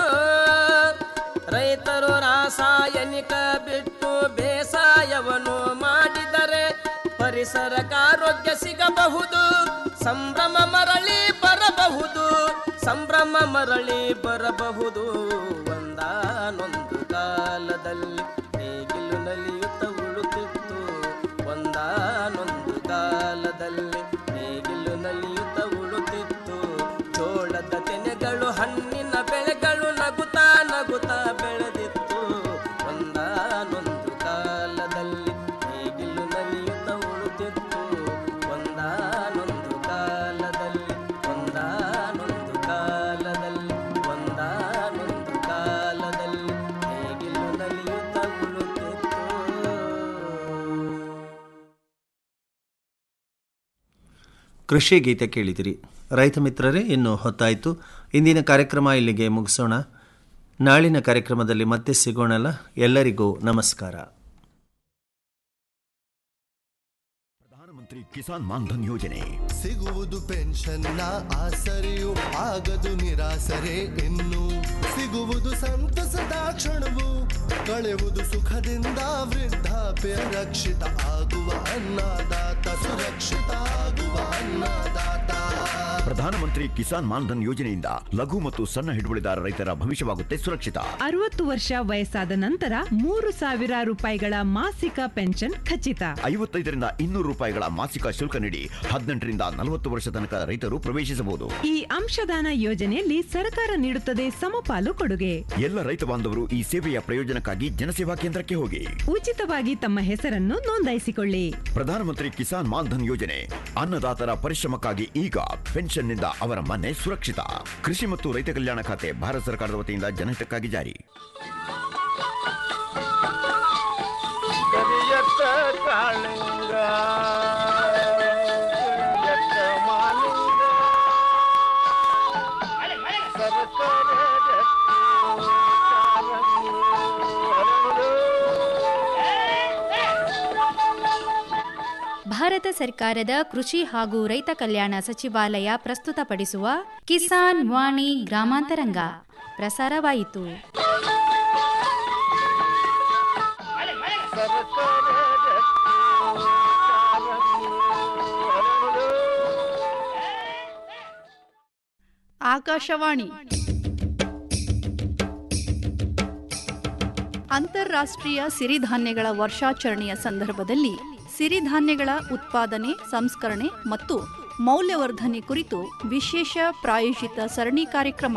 ರೈತರು ರಾಸಾಯನಿಕ ಬಿಟ್ಟು ಬೇಸಾಯವನ್ನು ಮಾಡಿದರೆ ಪರಿಸರಕ್ಕೆ ಆರೋಗ್ಯ ಸಿಗಬಹುದು ಸಂಭ್ರಮ ಮರಳಿ ಬರಬಹುದು ಸಂಭ್ರಮ ಮರಳಿ ಬರಬಹುದು ಒಂದಾನೊಂದು ಕಾಲದಲ್ಲಿ ನೇಗಿಲು ನಲಿಯುತ್ತ ಉಳುತ್ತಿತ್ತು ಒಂದಾನೊಂದು ಕಾಲದಲ್ಲಿ ನೇಗಿಲು ನಲಿಯುತ್ತ ಉಳುತ್ತಿತ್ತು ಜೋಳದ ತೆನೆಗಳು ಹಣ್ಣಿನ ಬೆಳೆಗಳು ನಗುತ್ತಾ ನಗುತ್ತಾ ಬೆಳೆದಿತ್ತು ಒಂದಾನೊಂದು ಕಾಲದಲ್ಲಿ ನೇಗಿಲು ನಲಿಯುತ್ತ ಉಳುತ್ತಿತ್ತು ಒಂದಾನೊಂದು ಕಾಲದಲ್ಲಿ ಒಂದಾನೊಂದು ಕಾಲದಲ್ಲಿ ಒಂದಾನೊಂದು ಕಾಲದಲ್ಲಿ ನೇಗಿಲು ನಲಿಯುತ್ತ ಉಳುತ್ತಿತ್ತು ಕೃಷಿ ಗೀತೆ ಕೇಳಿದಿರಿ ರೈತ ಮಿತ್ರರೇ ಇನ್ನು ಹೊತ್ತಾಯಿತು ಇಂದಿನ ಕಾರ್ಯಕ್ರಮ ಇಲ್ಲಿಗೆ ಮುಗಿಸೋಣ ನಾಳಿನ ಕಾರ್ಯಕ್ರಮದಲ್ಲಿ ಮತ್ತೆ ಸಿಗೋಣಲ್ಲ ಎಲ್ಲರಿಗೂ ನಮಸ್ಕಾರ ಪ್ರಧಾನಮಂತ್ರಿ ಕಿಸಾನ್ ಮಾನ್ಧನ್ ಯೋಜನೆ ಸಿಗುವುದು ಪೆನ್ಷನ್ನ ಆಸರೆಯು ಆಗದು ನಿರಾಸರೆ ಇನ್ನು ಸಿಗುವುದು ಸಂತಸದ ಕ್ಷಣವು ಕಳೆಯುವುದು ಸುಖದಿಂದ ವೃದ್ಧಾಪ್ಯ ರಕ್ಷಿತ ಆಗುವ ಅನ್ನದಾತ ಸುರಕ್ಷಿತ ಆಗುವ ಅನ್ನದಾತ ಪ್ರಧಾನಮಂತ್ರಿ ಕಿಸಾನ್ ಮಾನ್ಧನ್ ಯೋಜನೆಯಿಂದ ಲಘು ಮತ್ತು ಸಣ್ಣ ಹಿಡುವಳಿದಾರ ರೈತರ ಭವಿಷ್ಯವಾಗುತ್ತೆ ಸುರಕ್ಷಿತ ಅರವತ್ತು ವರ್ಷ ವಯಸ್ಸಾದ ನಂತರ ಮೂರು ಸಾವಿರ ರೂಪಾಯಿಗಳ ಮಾಸಿಕ ಪೆನ್ಷನ್ ಖಚಿತ ಐವತ್ತೈದರಿಂದ ಇನ್ನೂರು ರೂಪಾಯಿಗಳ ಮಾಸಿಕ ಶುಲ್ಕ ನೀಡಿ ಹದಿನೆಂಟರಿಂದ ನಲವತ್ತು ವರ್ಷ ತನಕ ರೈತರು ಪ್ರವೇಶಿಸಬಹುದು ಈ ಅಂಶದಾನ ಯೋಜನೆಯಲ್ಲಿ ಸರ್ಕಾರ ನೀಡುತ್ತದೆ ಸಮಪಾಲು ಕೊಡುಗೆ ಎಲ್ಲ ರೈತ ಬಾಂಧವರು ಈ ಸೇವೆಯ ಪ್ರಯೋಜನಕ್ಕಾಗಿ ಜನಸೇವಾ ಕೇಂದ್ರಕ್ಕೆ ಹೋಗಿ ಉಚಿತವಾಗಿ ತಮ್ಮ ಹೆಸರನ್ನು ನೋಂದಾಯಿಸಿಕೊಳ್ಳಿ ಪ್ರಧಾನಮಂತ್ರಿ ಕಿಸಾನ್ ಮಾನ್ಧನ್ ಯೋಜನೆ ಅನ್ನದಾತರ ಪರಿಶ್ರಮಕ್ಕಾಗಿ ಈಗ ಪೆನ್ಷನ್ನಿಂದ ಅವರ ಮನೆ ಸುರಕ್ಷಿತ ಕೃಷಿ ಮತ್ತು ರೈತ ಕಲ್ಯಾಣ ಖಾತೆ ಭಾರತ ಸರ್ಕಾರದ ವತಿಯಿಂದ ಜನಹಿತಕ್ಕಾಗಿ ಜಾರಿ ಕರಿಯತ್ತ ಕಾಳಿಂಗ ಕರಿಯತ್ತ ಮಾಲಿಂಗ ಸರಸರ ಜಟ್ಟಿ ಕಾರಂಗಿ ಹರಡು. ಭಾರತ ಸರ್ಕಾರದ ಕೃಷಿ ಹಾಗೂ ರೈತ ಕಲ್ಯಾಣ ಸಚಿವಾಲಯ ಪ್ರಸ್ತುತಪಡಿಸುವ ಕಿಸಾನ್ ವಾಣಿ ಗ್ರಾಮಾಂತರಂಗ ಪ್ರಸಾರವಾಯಿತು ಸರಸರ ಜಟ್ಟಿ ಕಾರಂಗಿ ಹರಡು. ಆಕಾಶವಾಣಿ ಅಂತಾರಾಷ್ಟ್ರೀಯ ಸಿರಿಧಾನ್ಯಗಳ ವರ್ಷಾಚರಣೆಯ ಸಂದರ್ಭದಲ್ಲಿ ಸಿರಿಧಾನ್ಯಗಳ ಉತ್ಪಾದನೆ ಸಂಸ್ಕರಣೆ ಮತ್ತು ಮೌಲ್ಯವರ್ಧನೆ ಕುರಿತು ವಿಶೇಷ ಪ್ರಾಯೋಜಿತ ಸರಣಿ ಕಾರ್ಯಕ್ರಮ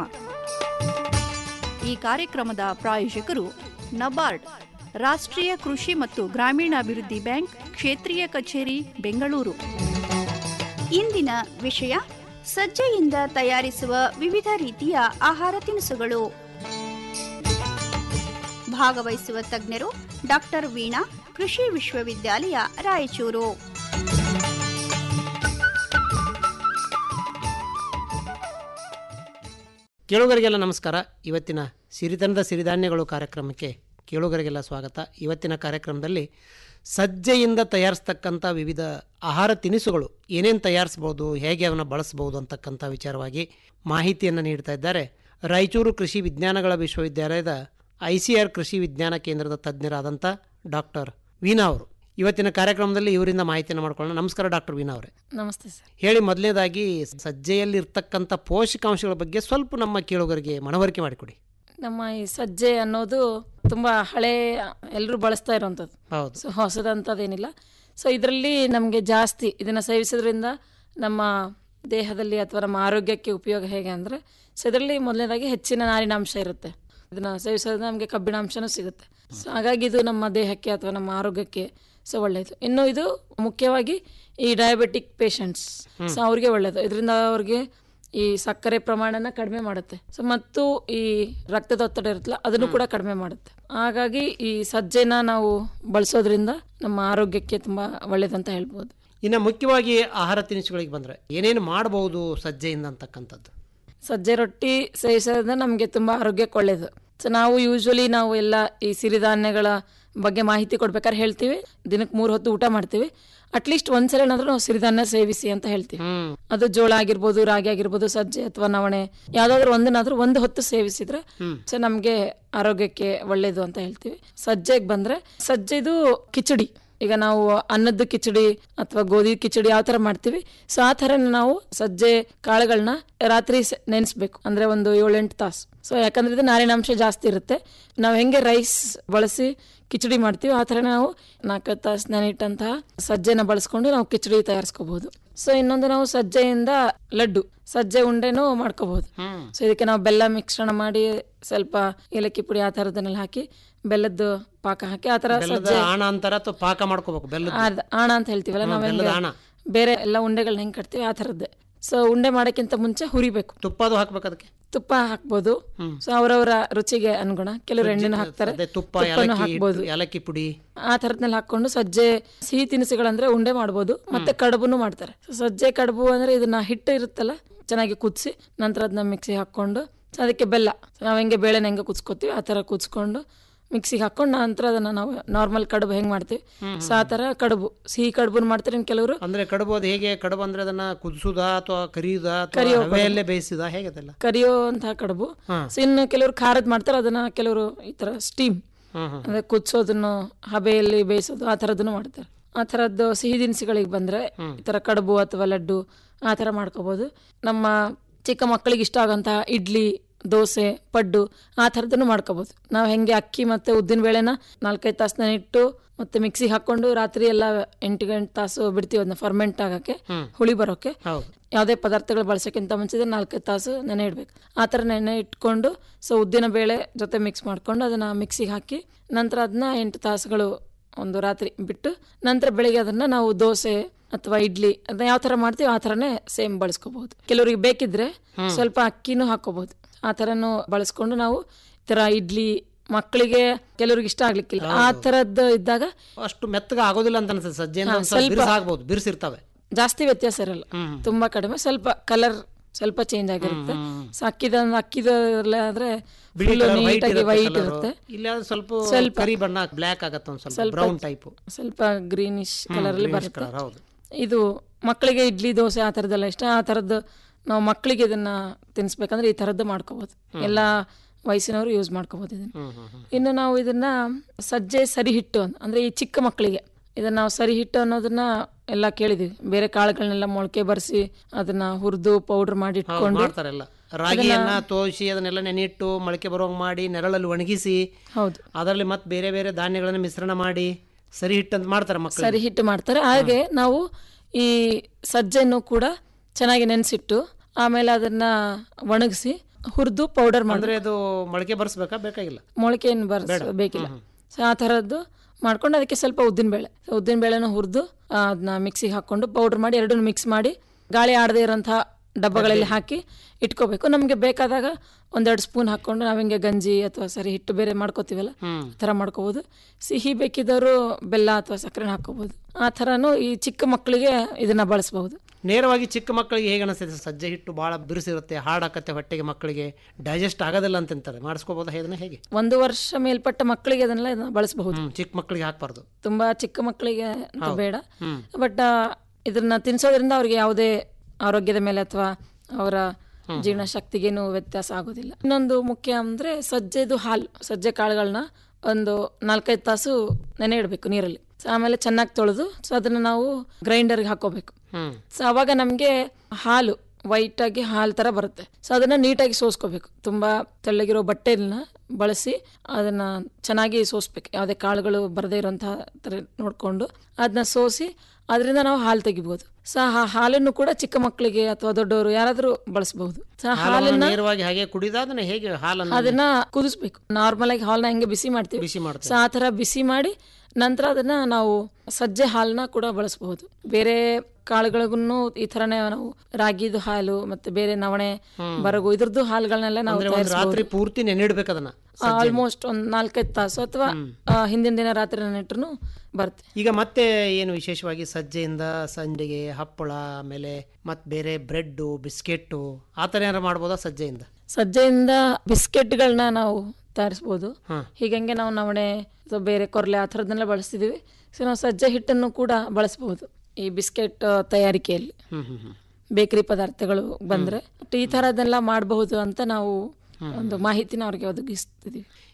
ಈ ಕಾರ್ಯಕ್ರಮದ ಪ್ರಾಯೋಜಕರು ನಬಾರ್ಡ್ ರಾಷ್ಟ್ರೀಯ ಕೃಷಿ ಮತ್ತು ಗ್ರಾಮೀಣಾಭಿವೃದ್ಧಿ ಬ್ಯಾಂಕ್ ಕ್ಷೇತ್ರೀಯ ಕಚೇರಿ ಬೆಂಗಳೂರು ಇಂದಿನ ವಿಷಯ ಸಜ್ಜೆಯಿಂದ ತಯಾರಿಸುವ ವಿವಿಧ ರೀತಿಯ ಆಹಾರ ತಿನಿಸುಗಳು ಭಾಗವಹಿಸುವ ತಜ್ಞರು ಡಾಕ್ಟರ್ ವೀಣಾ ಕೃಷಿ ವಿಶ್ವವಿದ್ಯಾಲಯ ರಾಯಚೂರು ಕೇಳುಗರಿಗೆಲ್ಲ ನಮಸ್ಕಾರ ಇವತ್ತಿನ ಸಿರಿತನದ ಸಿರಿಧಾನ್ಯಗಳು ಕಾರ್ಯಕ್ರಮಕ್ಕೆ ಕೇಳುಗರಿಗೆಲ್ಲ ಸ್ವಾಗತ ಇವತ್ತಿನ ಕಾರ್ಯಕ್ರಮದಲ್ಲಿ ಸಜ್ಜೆಯಿಂದ ತಯಾರಿಸ್ತಕ್ಕಂಥ ವಿವಿಧ ಆಹಾರ ತಿನಿಸುಗಳು ಏನೇನು ತಯಾರಿಸ್ಬೋದು ಹೇಗೆ ಅವನ್ನ ಬಳಸ್ಬೋದು ಅಂತಕ್ಕಂಥ ವಿಚಾರವಾಗಿ ಮಾಹಿತಿಯನ್ನು ನೀಡ್ತಾ ಇದ್ದಾರೆ ರಾಯಚೂರು ಕೃಷಿ ವಿಜ್ಞಾನಗಳ ವಿಶ್ವವಿದ್ಯಾಲಯದ ಐ ಸಿ ಆರ್ ಕೃಷಿ ವಿಜ್ಞಾನ ಕೇಂದ್ರದ ತಜ್ಞರಾದಂಥ ಡಾಕ್ಟರ್ ವೀಣಾ ಅವರು ಇವತ್ತಿನ ಕಾರ್ಯಕ್ರಮದಲ್ಲಿ ಇವರಿಂದ ಮಾಹಿತಿಯನ್ನು ಮಾಡ್ಕೊಳ್ಳೋಣ ನಮಸ್ಕಾರ ಡಾಕ್ಟರ್ ವೀಣಾ ಅವರೇ ನಮಸ್ತೆ ಸರ್ ಹೇಳಿ ಮೊದಲನೇದಾಗಿ ಸಜ್ಜೆಯಲ್ಲಿ ಇರ್ತಕ್ಕಂಥ ಪೋಷಕಾಂಶಗಳ ಬಗ್ಗೆ ಸ್ವಲ್ಪ ನಮ್ಮ ಕೇಳುಗರಿಗೆ ಮನವರಿಕೆ ಮಾಡಿಕೊಡಿ ನಮ್ಮ ಈ ಸಜ್ಜೆ ಅನ್ನೋದು ತುಂಬ ಹಳೆ ಎಲ್ಲರೂ ಬಳಸ್ತಾ ಇರೋವಂಥದ್ದು ಹೌದು ಸೊ ಹೊಸದಂಥದ್ದೇನಿಲ್ಲ ಸೊ ಇದರಲ್ಲಿ ನಮಗೆ ಜಾಸ್ತಿ ಇದನ್ನು ಸೇವಿಸೋದ್ರಿಂದ ನಮ್ಮ ದೇಹದಲ್ಲಿ ಅಥವಾ ನಮ್ಮ ಆರೋಗ್ಯಕ್ಕೆ ಉಪಯೋಗ ಹೇಗೆ ಅಂದರೆ ಸೊ ಇದರಲ್ಲಿ ಮೊದಲನೇದಾಗಿ ಹೆಚ್ಚಿನ ನಾರಿನಾಂಶ ಇರುತ್ತೆ ಇದನ್ನು ಸೇವಿಸೋದ್ರಿಂದ ನಮಗೆ ಕಬ್ಬಿಣಾಂಶನೂ ಸಿಗುತ್ತೆ ಸೊ ಹಾಗಾಗಿ ಇದು ನಮ್ಮ ದೇಹಕ್ಕೆ ಅಥವಾ ನಮ್ಮ ಆರೋಗ್ಯಕ್ಕೆ ಸೊ ಒಳ್ಳೆಯದು ಇನ್ನು ಇದು ಮುಖ್ಯವಾಗಿ ಈ ಡಯಾಬಿಟಿಕ್ ಪೇಷಂಟ್ಸ್ ಸೊ ಅವ್ರಿಗೆ ಒಳ್ಳೆಯದು ಇದರಿಂದ ಅವ್ರಿಗೆ ಈ ಸಕ್ಕರೆ ಪ್ರಮಾಣನ ಕಡಿಮೆ ಮಾಡುತ್ತೆ ಸೊ ಮತ್ತು ಈ ರಕ್ತದ ಒತ್ತಡ ಇರುತ್ತಲ್ಲ ಅದನ್ನು ಕೂಡ ಕಡಿಮೆ ಮಾಡುತ್ತೆ ಹಾಗಾಗಿ ಈ ಸಜ್ಜೆನ ನಾವು ಬಳಸೋದ್ರಿಂದ ನಮ್ಮ ಆರೋಗ್ಯಕ್ಕೆ ತುಂಬಾ ಒಳ್ಳೇದಂತ ಹೇಳ್ಬೋದು ಇನ್ನು ಮುಖ್ಯವಾಗಿ ಆಹಾರ ತಿನಿಸುಗಳಿಗೆ ಬಂದರೆ ಏನೇನು ಮಾಡಬಹುದು ಸಜ್ಜೆಯಿಂದ ಅಂತಕ್ಕಂಥದ್ದು ಸಜ್ಜೆ ರೊಟ್ಟಿ ಸೇವಿಸೋದ್ರಿಂದ ನಮಗೆ ತುಂಬಾ ಆರೋಗ್ಯಕ್ಕೆ ಒಳ್ಳೇದು ಸೊ ನಾವು ಯೂಶ್ವಲಿ ನಾವು ಎಲ್ಲ ಈ ಸಿರಿಧಾನ್ಯಗಳ ಬಗ್ಗೆ ಮಾಹಿತಿ ಕೊಡ್ಬೇಕಾದ್ರೆ ಹೇಳ್ತೀವಿ ದಿನಕ್ಕೆ ಮೂರು ಹೊತ್ತು ಊಟ ಮಾಡ್ತೀವಿ ಅಟ್ಲೀಸ್ಟ್ ಒಂದ್ಸಲ ಏನಾದ್ರೂ ನಾವು ಸಿರಿಧಾನ್ಯ ಸೇವಿಸಿ ಅಂತ ಹೇಳ್ತೀವಿ ಅದು ಜೋಳ ಆಗಿರ್ಬೋದು ರಾಗಿ ಆಗಿರ್ಬೋದು ಸಜ್ಜೆ ಅಥವಾ ನವಣೆ ಯಾವ್ದಾದ್ರು ಒಂದನ್ನಾದ್ರೂ ಒಂದು ಹೊತ್ತು ಸೇವಿಸಿದ್ರೆ ಸೊ ನಮ್ಗೆ ಆರೋಗ್ಯಕ್ಕೆ ಒಳ್ಳೇದು ಅಂತ ಹೇಳ್ತೀವಿ ಸಜ್ಜೆಗೆ ಬಂದ್ರೆ ಸಜ್ಜೆದು ಕಿಚಡಿ ಈಗ ನಾವು ಅನ್ನದ ಕಿಚಡಿ ಅಥವಾ ಗೋಧಿ ಕಿಚಡಿ ಯಾವ ತರ ಮಾಡ್ತೀವಿ ಸೊ ಆ ಥರ ನಾವು ಸಜ್ಜೆ ಕಾಳುಗಳನ್ನ ರಾತ್ರಿ ಸ- ನೆನೆಸ್ಬೇಕು ಅಂದ್ರೆ ಒಂದು ಏಳೆಂಟು ತಾಸು ಸೊ ಯಾಕಂದ್ರೆ ಇದು ನಾರಿನಾಂಶ ಜಾಸ್ತಿ ಇರುತ್ತೆ ನಾವು ಹೆಂಗೆ ರೈಸ್ ಬಳಸಿ ಕಿಚಡಿ ಮಾಡ್ತೀವಿ ಆ ಥರ ನಾವು ನಾಲ್ಕು ತಾಸು ನೆನಿಟ್ಟಂತಹ ಸಜ್ಜೆನ ಬಳಸ್ಕೊಂಡು ನಾವು ಕಿಚಡಿ ತಯಾರಿಸ್ಕೋಬಹುದು ಸೊ ಇನ್ನೊಂದು ನಾವು ಸಜ್ಜೆಯಿಂದ ಲಡ್ಡು ಸಜ್ಜೆ ಉಂಡೆನೂ ಮಾಡ್ಕೋಬಹುದು ಸೊ ಇದಕ್ಕೆ ನಾವು ಬೆಲ್ಲ ಮಿಶ್ರಣ ಮಾಡಿ ಸ್ವಲ್ಪ ಏಲಕ್ಕಿ ಪುಡಿ ಆ ಥರದನ್ನೆಲ್ಲ ಹಾಕಿ ಬೆಲ್ಲದ್ದು ಪಾಕ ಹಾಕಿ ಆ ಥರ ಬೆಲ್ಲದ ಸಜ್ಜೆ ಆಣ ಅಂತಾರ ಅಥವಾ ಪಾಕ ಮಾಡ್ಕೋಬೇಕು ಬೆಲ್ಲದ ಅದ್ ಆಣ ಅಂತ ಹೇಳ್ತೀವಲ್ಲ ಹ್ಮ್, ನಾವು ಬೆಲ್ಲದ ಆಣ. ಬೇರೆ ಎಲ್ಲ ಉಂಡೆಗಳನ್ನ ಹೆಂಗ್ ಕಟ್ತೀವಿ ಆ ಥರದ್ದೇ ಸೊ ಉಂಡೆ ಮಾಡೋಕ್ಕಿಂತ ಮುಂಚೆ ಹುರಿಬೇಕು ತುಪ್ಪ ಅದು ಹಾಕ್ಬೇಕು ಅದಕ್ಕೆ ತುಪ್ಪ ಹಾಕ್ಬೋದು ಸೊ ಅವರವರ ರುಚಿಗೆ ಅನುಗುಣ ಕೆಲವರು ಎಣ್ಣೆನ ಹಾಕ್ತಾರೆ ಅದೇ ತುಪ್ಪ ತುಪ್ಪನೂ ಏಲಕ್ಕಿ ಹಾಕ್ಬೋದು ಹಿಟ್ಟು, ಏಲಕ್ಕಿ ಪುಡಿ ಆ ಥರದ್ನೆಲ್ಲ ಹಾಕೊಂಡು ಸಜ್ಜೆ ಸಿಹಿ ತಿನಿಸುಗಳಂದ್ರೆ ಉಂಡೆ ಮಾಡ್ಬೋದು ಮತ್ತೆ ಕಡುಬುನು ಮಾಡ್ತಾರೆ So, ಸಜ್ಜೆ ಕಡುಬು ಅಂದ್ರೆ ಇದನ್ನ ಹಿಟ್ಟು ಇರುತ್ತಲ್ಲ ಚೆನ್ನಾಗಿ ಕುದಿಸಿ ನಂತರ ಅದನ್ನ ಮಿಕ್ಸಿ ಹಾಕೊಂಡು so, ಅದಕ್ಕೆ ಬೆಲ್ಲ ನಾವು ಹೆಂಗೆ ಬೇಳೆನ ಹೆಂಗೆ ಕುದಿಸ್ಕೊತೀವಿ ಆ ಥರ ಕುದಿಸ್ಕೊಂಡು ಮಿಕ್ಸಿಗೆ ಹಾಕೊಂಡು ನಂತರ ಅದನ್ನ ನಾವು ನಾರ್ಮಲ್ ಕಡುಬು ಹೆಂಗ್ ಮಾಡ್ತೀವಿ ಸೊ ಆ ಥರ ಕಡುಬು ಸಿಹಿ ಕಡುಬುನ ಮಾಡ್ತಾರೆ ಇನ್ನು ಕೆಲವರು ಅಂದ್ರೆ ಕಡುಬು ಅದು ಹೇಗೆ ಕಡುಬು ಅಂದ್ರೆ ಅದನ್ನ ಕುದಿಸುದಾ ಅಥವಾ ಕರಿಯುದಾ ಅಥವಾ ಕರಿಯೋ ಕಡುಬು. ಹವೆಯಲ್ಲೇ ಬೇಯಿಸಿದ ಹೇಗೆ ಅದೆಲ್ಲ ಕರಿಯುವಂತಹ ಕಡುಬು ಹಾ. ಸೊ ಇನ್ನು ಕೆಲವರು ಖಾರದ್ ಮಾಡ್ತಾರೆ ಅದನ್ನ ಕೆಲವರು ಈ ತರ ಸ್ಟೀಮ್ ಹ್ಮ್ ಹ್ಮ್. ಅಂದ್ರೆ ಕುದಿಸೋದನ್ನು ಹಬೆಯಲ್ಲಿ ಬೇಯಿಸೋದು ಆ ಥರದ್ದನ್ನು ಮಾಡ್ತಾರೆ ಆ ಥರದ್ದು ಸಿಹಿ ದಿನಸಿಗಳಿಗೆ ಬಂದ್ರೆ ಈ ಥರ ಕಡುಬು ಅಥವಾ ಲಡ್ಡು ಆ ಥರ ಮಾಡ್ಕೋಬಹುದು ನಮ್ಮ ಚಿಕ್ಕ ಮಕ್ಕಳಿಗೆ ಇಷ್ಟ ಆಗೋಂತಹ ಇಡ್ಲಿ ದೋಸೆ ಪಡ್ಡು ಆ ಥರದ್ದನ್ನು ಮಾಡ್ಕೋಬಹುದು ನಾವು ಹೆಂಗೆ ಅಕ್ಕಿ ಮತ್ತೆ ಉದ್ದಿನ ಬೇಳೆನ ನಾಲ್ಕೈದು ತಾಸು ಇಟ್ಟು ಮತ್ತೆ ಮಿಕ್ಸಿಗೆ ಹಾಕೊಂಡು ರಾತ್ರಿ ಎಲ್ಲ ಎಂಟು ಗಂಟೆ ತಾಸು ಬಿಡ್ತೀವಿ ಅದನ್ನ ಫರ್ಮೆಂಟ್ ಆಗಕ್ಕೆ ಹ್ಮ್. ಹುಳಿ ಬರೋಕೆ ಹೌದು ಯಾವುದೇ ಪದಾರ್ಥಗಳು ಬಳಸೋಕ್ಕಿಂತ ಮುಂಚೆ ನಾಲ್ಕೈದು ತಾಸು ನೆನೆ ಇಡಬೇಕು ಆ ಥರ ನೆನೆ ಇಟ್ಕೊಂಡು ಸೊ ಉದ್ದಿನ ಬೇಳೆ ಜೊತೆ ಮಿಕ್ಸ್ ಮಾಡ್ಕೊಂಡು ಅದನ್ನು ಮಿಕ್ಸಿಗೆ ಹಾಕಿ ನಂತರ ಅದನ್ನ ಎಂಟು ತಾಸುಗಳು ಒಂದು ರಾತ್ರಿ ಬಿಟ್ಟು ನಂತರ ಬೆಳಿಗ್ಗೆ ಅದನ್ನು ನಾವು ದೋಸೆ ಅಥವಾ ಇಡ್ಲಿ ಅದನ್ನ ಯಾವ ಥರ ಮಾಡ್ತೀವಿ ಆ ಥರನೇ ಸೇಮ್ ಬಳಸ್ಕೋಬಹುದು ಕೆಲವರಿಗೆ ಬೇಕಿದ್ರೆ ಸ್ವಲ್ಪ ಅಕ್ಕಿನೂ ಹಾಕೋಬಹುದು ಆ ಥರನೂ ಬಳಸ್ಕೊಂಡು ನಾವು ಈ ಥರ ಇಡ್ಲಿ ಮಕ್ಕಳಿಗೆ ಕೆಲವ್ರಿಗೆ ಇಷ್ಟ ಆಗ್ಲಿಕ್ಕಿಲ್ಲ ಆ ಥರದ್ದು ಇದ್ದಾಗ ಅಷ್ಟು ಮೆತ್ತಗ ಆಗೋದಿಲ್ಲ ಅಂತ ಅನ್ಸುತ್ತೆ ಸಜ್ಜೆಯಿಂದ ಹಾ, ಒಂದ್ ಸ್ವಲ್ಪ ಸ್ವಲ್ಪ- ಬಿರುಸು ಆಗ್ಬೋದು ಬಿರುಸಿರ್ತಾವೆ ಜಾಸ್ತಿ ವ್ಯತ್ಯಾಸ ಇರಲ್ಲ ತುಂಬಾ ಕಡಿಮೆ ಸ್ವಲ್ಪ ಕಲರ್ ಸ್ವಲ್ಪ ಚೇಂಜ್ ಆಗಿರುತ್ತೆ ಸೊ ಅಕ್ಕಿದ ಅಕ್ಕಿದ ಆದ್ರೆ ಬಿಳಿ colour, white ನೀಟಾಗಿ ಇರುತ್ತೆ ವೈಟ್ colour. ಇರುತ್ತೆ ಇಲ್ಲಿ ಆದ್ರೆ ಸ್ವಲ್ಪ ಸ್ವಲ್ಪ ಕರಿ ಬಣ್ಣ ಬ್ಲ್ಯಾಕ್ ಆಗತ್ತೆ ಒಂದ್ ಸ್ವಲ್ಪ ಸ್ವಲ್ಪ ಬ್ರೌನ್ ಟೈಪ್ ಸ್ವಲ್ಪ ಗ್ರೀನಿಶ್ ಕಲರ್ ಅಲ್ಲಿ ಬರುತ್ತೆ ಕಲರ್ ಹೌದು ಇದು ಮಕ್ಕಳಿಗೆ ಇಡ್ಲಿ ದೋಸೆ ಆ ಥರದ್ದೆಲ್ಲ ಇಷ್ಟ ಆ ಥರದ್ದು ನಾವು ಮಕ್ಕಳಿಗೆ ಇದನ್ನ ತಿನ್ಸ್ಬೇಕಂದ್ರೆ ಈ ಥರದ್ದು ಮಾಡ್ಕೋಬಹುದು ಎಲ್ಲ ವಯಸ್ಸಿನವರು ಯೂಸ್ ಮಾಡ್ಕೋಬಹುದು ಇದನ್ನ ಹ್ಮ್ ಹ್ಮ್ ಹ್ಮ್. ಇನ್ನು ನಾವು ಇದನ್ನ ಸಜ್ಜೆ ಸರಿ ಹಿಟ್ಟು ಅಂತ ಅಂದ್ರೆ ಈ ಚಿಕ್ಕ ಮಕ್ಕಳಿಗೆ ಇದನ್ನ ನಾವು ಸರಿ ಹಿಟ್ಟು ಅನ್ನೋದನ್ನ ಎಲ್ಲ ಕೇಳಿದೀವಿ ಬೇರೆ ಕಾಳುಗಳನ್ನೆಲ್ಲ ಮೊಳಕೆ ಬರ್ಸಿ ಅದನ್ನ ಹುರಿದು ಪೌಡರ್ ಮಾಡಿ ಹೌದು, ಇಟ್ಕೊಂಡು ಮಾಡ್ತಾರೆಲ್ಲ ರಾಗಿಯನ್ನ ತೋಯಿಸಿ ಅದನ್ನೆಲ್ಲ ನೆನಿಟ್ಟು ಮೊಳಕೆ ಬರೋಂಗ್ ಮಾಡಿ ನೆರಳಲ್ಲಿ ಒಣಗಿಸಿ ಹೌದು ಅದರಲ್ಲಿ ಮತ್ತೆ ಬೇರೆ ಬೇರೆ ಧಾನ್ಯಗಳನ್ನ ಮಿಶ್ರಣ ಮಾಡಿ ಸರಿ ಹಿಟ್ಟಂತ ಮಾಡ್ತಾರೆ ಮಕ್ಕಳು ಸರಿ ಹಿಟ್ಟು ಮಾಡ್ತಾರೆ ಹಾಗೆ ನಾವು ಈ ಸಜ್ಜೆಯನ್ನು ಕೂಡ ಚೆನ್ನಾಗಿ ನೆನೆಸಿಟ್ಟು ಆಮೇಲೆ ಅದನ್ನ ಒಣಗಿಸಿ ಹುರಿದು ಪೌಡರ್ ಮಾಡಿ ಅಂದ್ರೆ ಅದು ಮೊಳಕೆ ಬರ್ಸ್ಬೇಕಾ ಬೇಕಾಗಿಲ್ಲ ಮೊಳಕೆ ಏನು ಬರ್ಸ ಬೇಕಿಲ್ಲ ಸೊ ಆ ಥರದ್ದು ಮಾಡ್ಕೊಂಡು ಅದಕ್ಕೆ ಸ್ವಲ್ಪ ಉದ್ದಿನ ಬೇಳೆ ಉದ್ದಿನ ಬೇಳೆನ ಹುರಿದು ಅದನ್ನ ಮಿಕ್ಸಿಗೆ ಹಾಕೊಂಡು ಪೌಡರ್ ಮಾಡಿ ಎರಡನ್ನೂ ಮಿಕ್ಸ್ ಮಾಡಿ ಗಾಳಿ ಆಡದೇ ಇರೋಂತಹ ಡಬ್ಬಗಳಲ್ಲಿ ಹಾಕಿ ಇಟ್ಕೋಬೇಕು ನಮಗೆ ಬೇಕಾದಾಗ ಒಂದೆರಡು ಸ್ಪೂನ್ ಹಾಕೊಂಡು ನಾವು ಹಿಂಗೆ ಗಂಜಿ ಅಥವಾ ಸರಿ ಹಿಟ್ಟು ಬೇರೆ ಮಾಡ್ಕೋತೀವಲ್ಲ ಹ್ಮ್. ಆ ಥರ ಮಾಡ್ಕೋಬೋದು ಸಿಹಿ ಬೇಕಿದ್ದವರು ಬೆಲ್ಲ ಅಥವಾ ಸಕ್ಕರೆ ಹಾಕೋಬಹುದು ಆ ಥರನೂ ಈ ಚಿಕ್ಕ ಮಕ್ಕಳಿಗೆ ಇದನ್ನ ಬಳಸಬಹುದು ನೇರವಾಗಿ ಚಿಕ್ಕ ಮಕ್ಕಳಿಗೆ ಹೇಗೆ ಅನಿಸ್ತದೆ ಸಜ್ಜೆ ಹಿಟ್ಟು ಭಾಳ ಬಿರುಸಿರುತ್ತೆ ಹಾಡಾಕತ್ತೆ ಹೊಟ್ಟೆಗೆ ಮಕ್ಕಳಿಗೆ ಡೈಜೆಸ್ಟ್ ಆಗೋದಿಲ್ಲ ಅಂತಂತಾರೆ ಮಾಡಿಸ್ಕೋಬೋದಾ ಹೇಗೆ ಹೇಗೆ ಒಂದು ವರ್ಷ ಮೇಲ್ಪಟ್ಟ ಮಕ್ಕಳಿಗೆ ಅದನ್ನೆಲ್ಲ ಇದನ್ನ ಬಳಸಬಹುದು ಹ್ಮ್, ಚಿಕ್ಕ ಮಕ್ಕಳಿಗೆ ಹಾಕ್ಬಾರ್ದು ತುಂಬಾ ಚಿಕ್ಕ ಮಕ್ಕಳಿಗೆ ಅಂತ ಹೌದು. ಬೇಡ ಹ್ಮ್. ಬಟ್ ಇದನ್ನ ತಿನ್ಸೋದ್ರಿಂದ ಅವ್ರಿಗೆ ಯಾವುದೇ ಆರೋಗ್ಯದ ಮೇಲೆ ಅಥವಾ ಅವರ ಜೀರ್ಣಶಕ್ತಿಗೇನು ವ್ಯತ್ಯಾಸ ಆಗೋದಿಲ್ಲ ಇನ್ನೊಂದು ಮುಖ್ಯ ಅಂದ್ರೆ ಸಜ್ಜೆದು ಹಾಲು ಸಜ್ಜೆ ಕಾಳುಗಳನ್ನ ಒಂದು ನಾಲ್ಕೈದು ತಾಸು ನೆನೆ ಇಡಬೇಕು ನೀರಲ್ಲಿ So ಆಮೇಲೆ ಚೆನ್ನಾಗಿ ತೊಳೆದು ಸೊ ಅದನ್ನ ನಾವು ಗ್ರೈಂಡರ್ಗೆ ಹಾಕೋಬೇಕು ಹ್ಮ್ ಸೊ ಅವಾಗ ನಮಗೆ ಹಾಲು ವೈಟ್ ಆಗಿ ಹಾಲು ಥರ ಬರುತ್ತೆ ಸೊ ಅದನ್ನ ನೀಟಾಗಿ ಸೋಸ್ಕೋಬೇಕು ತುಂಬಾ ತೆಳ್ಳಗಿರೋ ಬಟ್ಟೆನ ಬಳಸಿ ಅದನ್ನ ಚೆನ್ನಾಗಿ ಸೋಸ್ಬೇಕು ಯಾವುದೇ ಕಾಳುಗಳು ಬರದೇ ಇರೋಂತಹ ಥರ ನೋಡಿಕೊಂಡು ಅದನ್ನ ಸೋಸಿ ಅದರಿಂದ ನಾವು ಹಾಲು ತೆಗಿಬಹುದು ಸೊ ಆ ಹಾಲನ್ನು ಕೂಡ ಚಿಕ್ಕ ಮಕ್ಕಳಿಗೆ ಅಥವಾ ದೊಡ್ಡವರು ಯಾರಾದರೂ ಬಳಸಬಹುದು ಸೊ ಆ ಹಾಲನ್ನ ಹಾಲನ್ನ ನೇರವಾಗಿ ಹಾಗೆ ಕುಡಿದ ಅದನ್ನ ಹೇಗೆ ಹಾಲನ್ನು ಅದನ್ನ ಕುದಿಸ್ಬೇಕು ನಾರ್ಮಲ್ ಆಗಿ ಹಾಲ್ನ ಹೆಂಗೆ ಬಿಸಿ ಮಾಡ್ತೀವಿ ಬಿಸಿ ಮಾಡ್ತೀವಿ. ಸೊ ಆ ಥರ ಬಿಸಿ ಮಾಡಿ ನಂತರ ಅದನ್ನ ನಾವು ಸಜ್ಜೆ ಹಾಲನ್ನ ಕೂಡ ಬಳಸಬಹುದು ಬೇರೆ ಕಾಳುಗಳಿಗೂ ಈ ಥರನೇ ನಾವು ರಾಗಿದು ಹಾಲು ಮತ್ತೆ ಬೇರೆ ನವಣೆ ಬರಗು ಇದ್ರದ್ದು ಹಾಲುಗಳನ್ನೆಲ್ಲ ನಾವು ಅಂದ್ರೆ ಒಂದು ರಾತ್ರಿ ಪೂರ್ತಿ ನೆನೆಯಿಡ್ಬೇಕು ಅದನ್ನ ಆಲ್ಮೋಸ್ಟ್ ಒಂದ್ ನಾಲ್ಕೈದು ತಾಸು ಅಥವಾ ಆ, ಹಿಂದಿನ ದಿನ ರಾತ್ರಿ ನೆನೆಟ್ರು ಬರುತ್ತೆ ಈಗ ಮತ್ತೆ ಏನು ವಿಶೇಷವಾಗಿ ಸಜ್ಜೆಯಿಂದ ಸಂಡಿಗೆ ಹಪ್ಪಳ ಆಮೇಲೆ ಮತ್ತೆ ಬೇರೆ ಬ್ರೆಡ್ಡು ಬಿಸ್ಕೆಟ್ಟು ಆ ಥರ ಏನಾರು ಮಾಡ್ಬೋದಾ ಸಜ್ಜೆಯಿಂದ ಸಜ್ಜೆಯಿಂದ ಬಿಸ್ಕೆಟ್ಗಳನ್ನ ನಾವು ತಯಾರಿಸ್ಬೋದು ಹಾ. ಹೀಗಂಗೆ ನಾವು ನವಣೆ ಅಥವಾ ಬೇರೆ ಕೊರ್ಲೆ ಆ ಥರದ್ದನ್ನೆಲ್ಲ ಬಳಸ್ತಿದ್ದೀವಿ ಸೊ ನಾವು ಸಜ್ಜೆ ಹಿಟ್ಟನ್ನು ಕೂಡ ಬಳಸಬಹುದು ಈ ಬಿಸ್ಕೆಟ್ ಆ, ತಯಾರಿಕೆಯಲ್ಲಿ ಹ್ಮ್ ಹ್ಮ್ ಹ್ಮ್ ಬೇಕರಿ ಪದಾರ್ಥಗಳು ಬಂದ್ರೆ ಬಟ್ ಈ ಥರದ್ದೆಲ್ಲ ಮಾಡಬಹುದು ಅಂತ ನಾವು ಒಂದು ಮಾಹಿತಿನ ಅವ್ರಿಗೆ ಒದಗಿಸ್ತಿದ್ದೀವಿ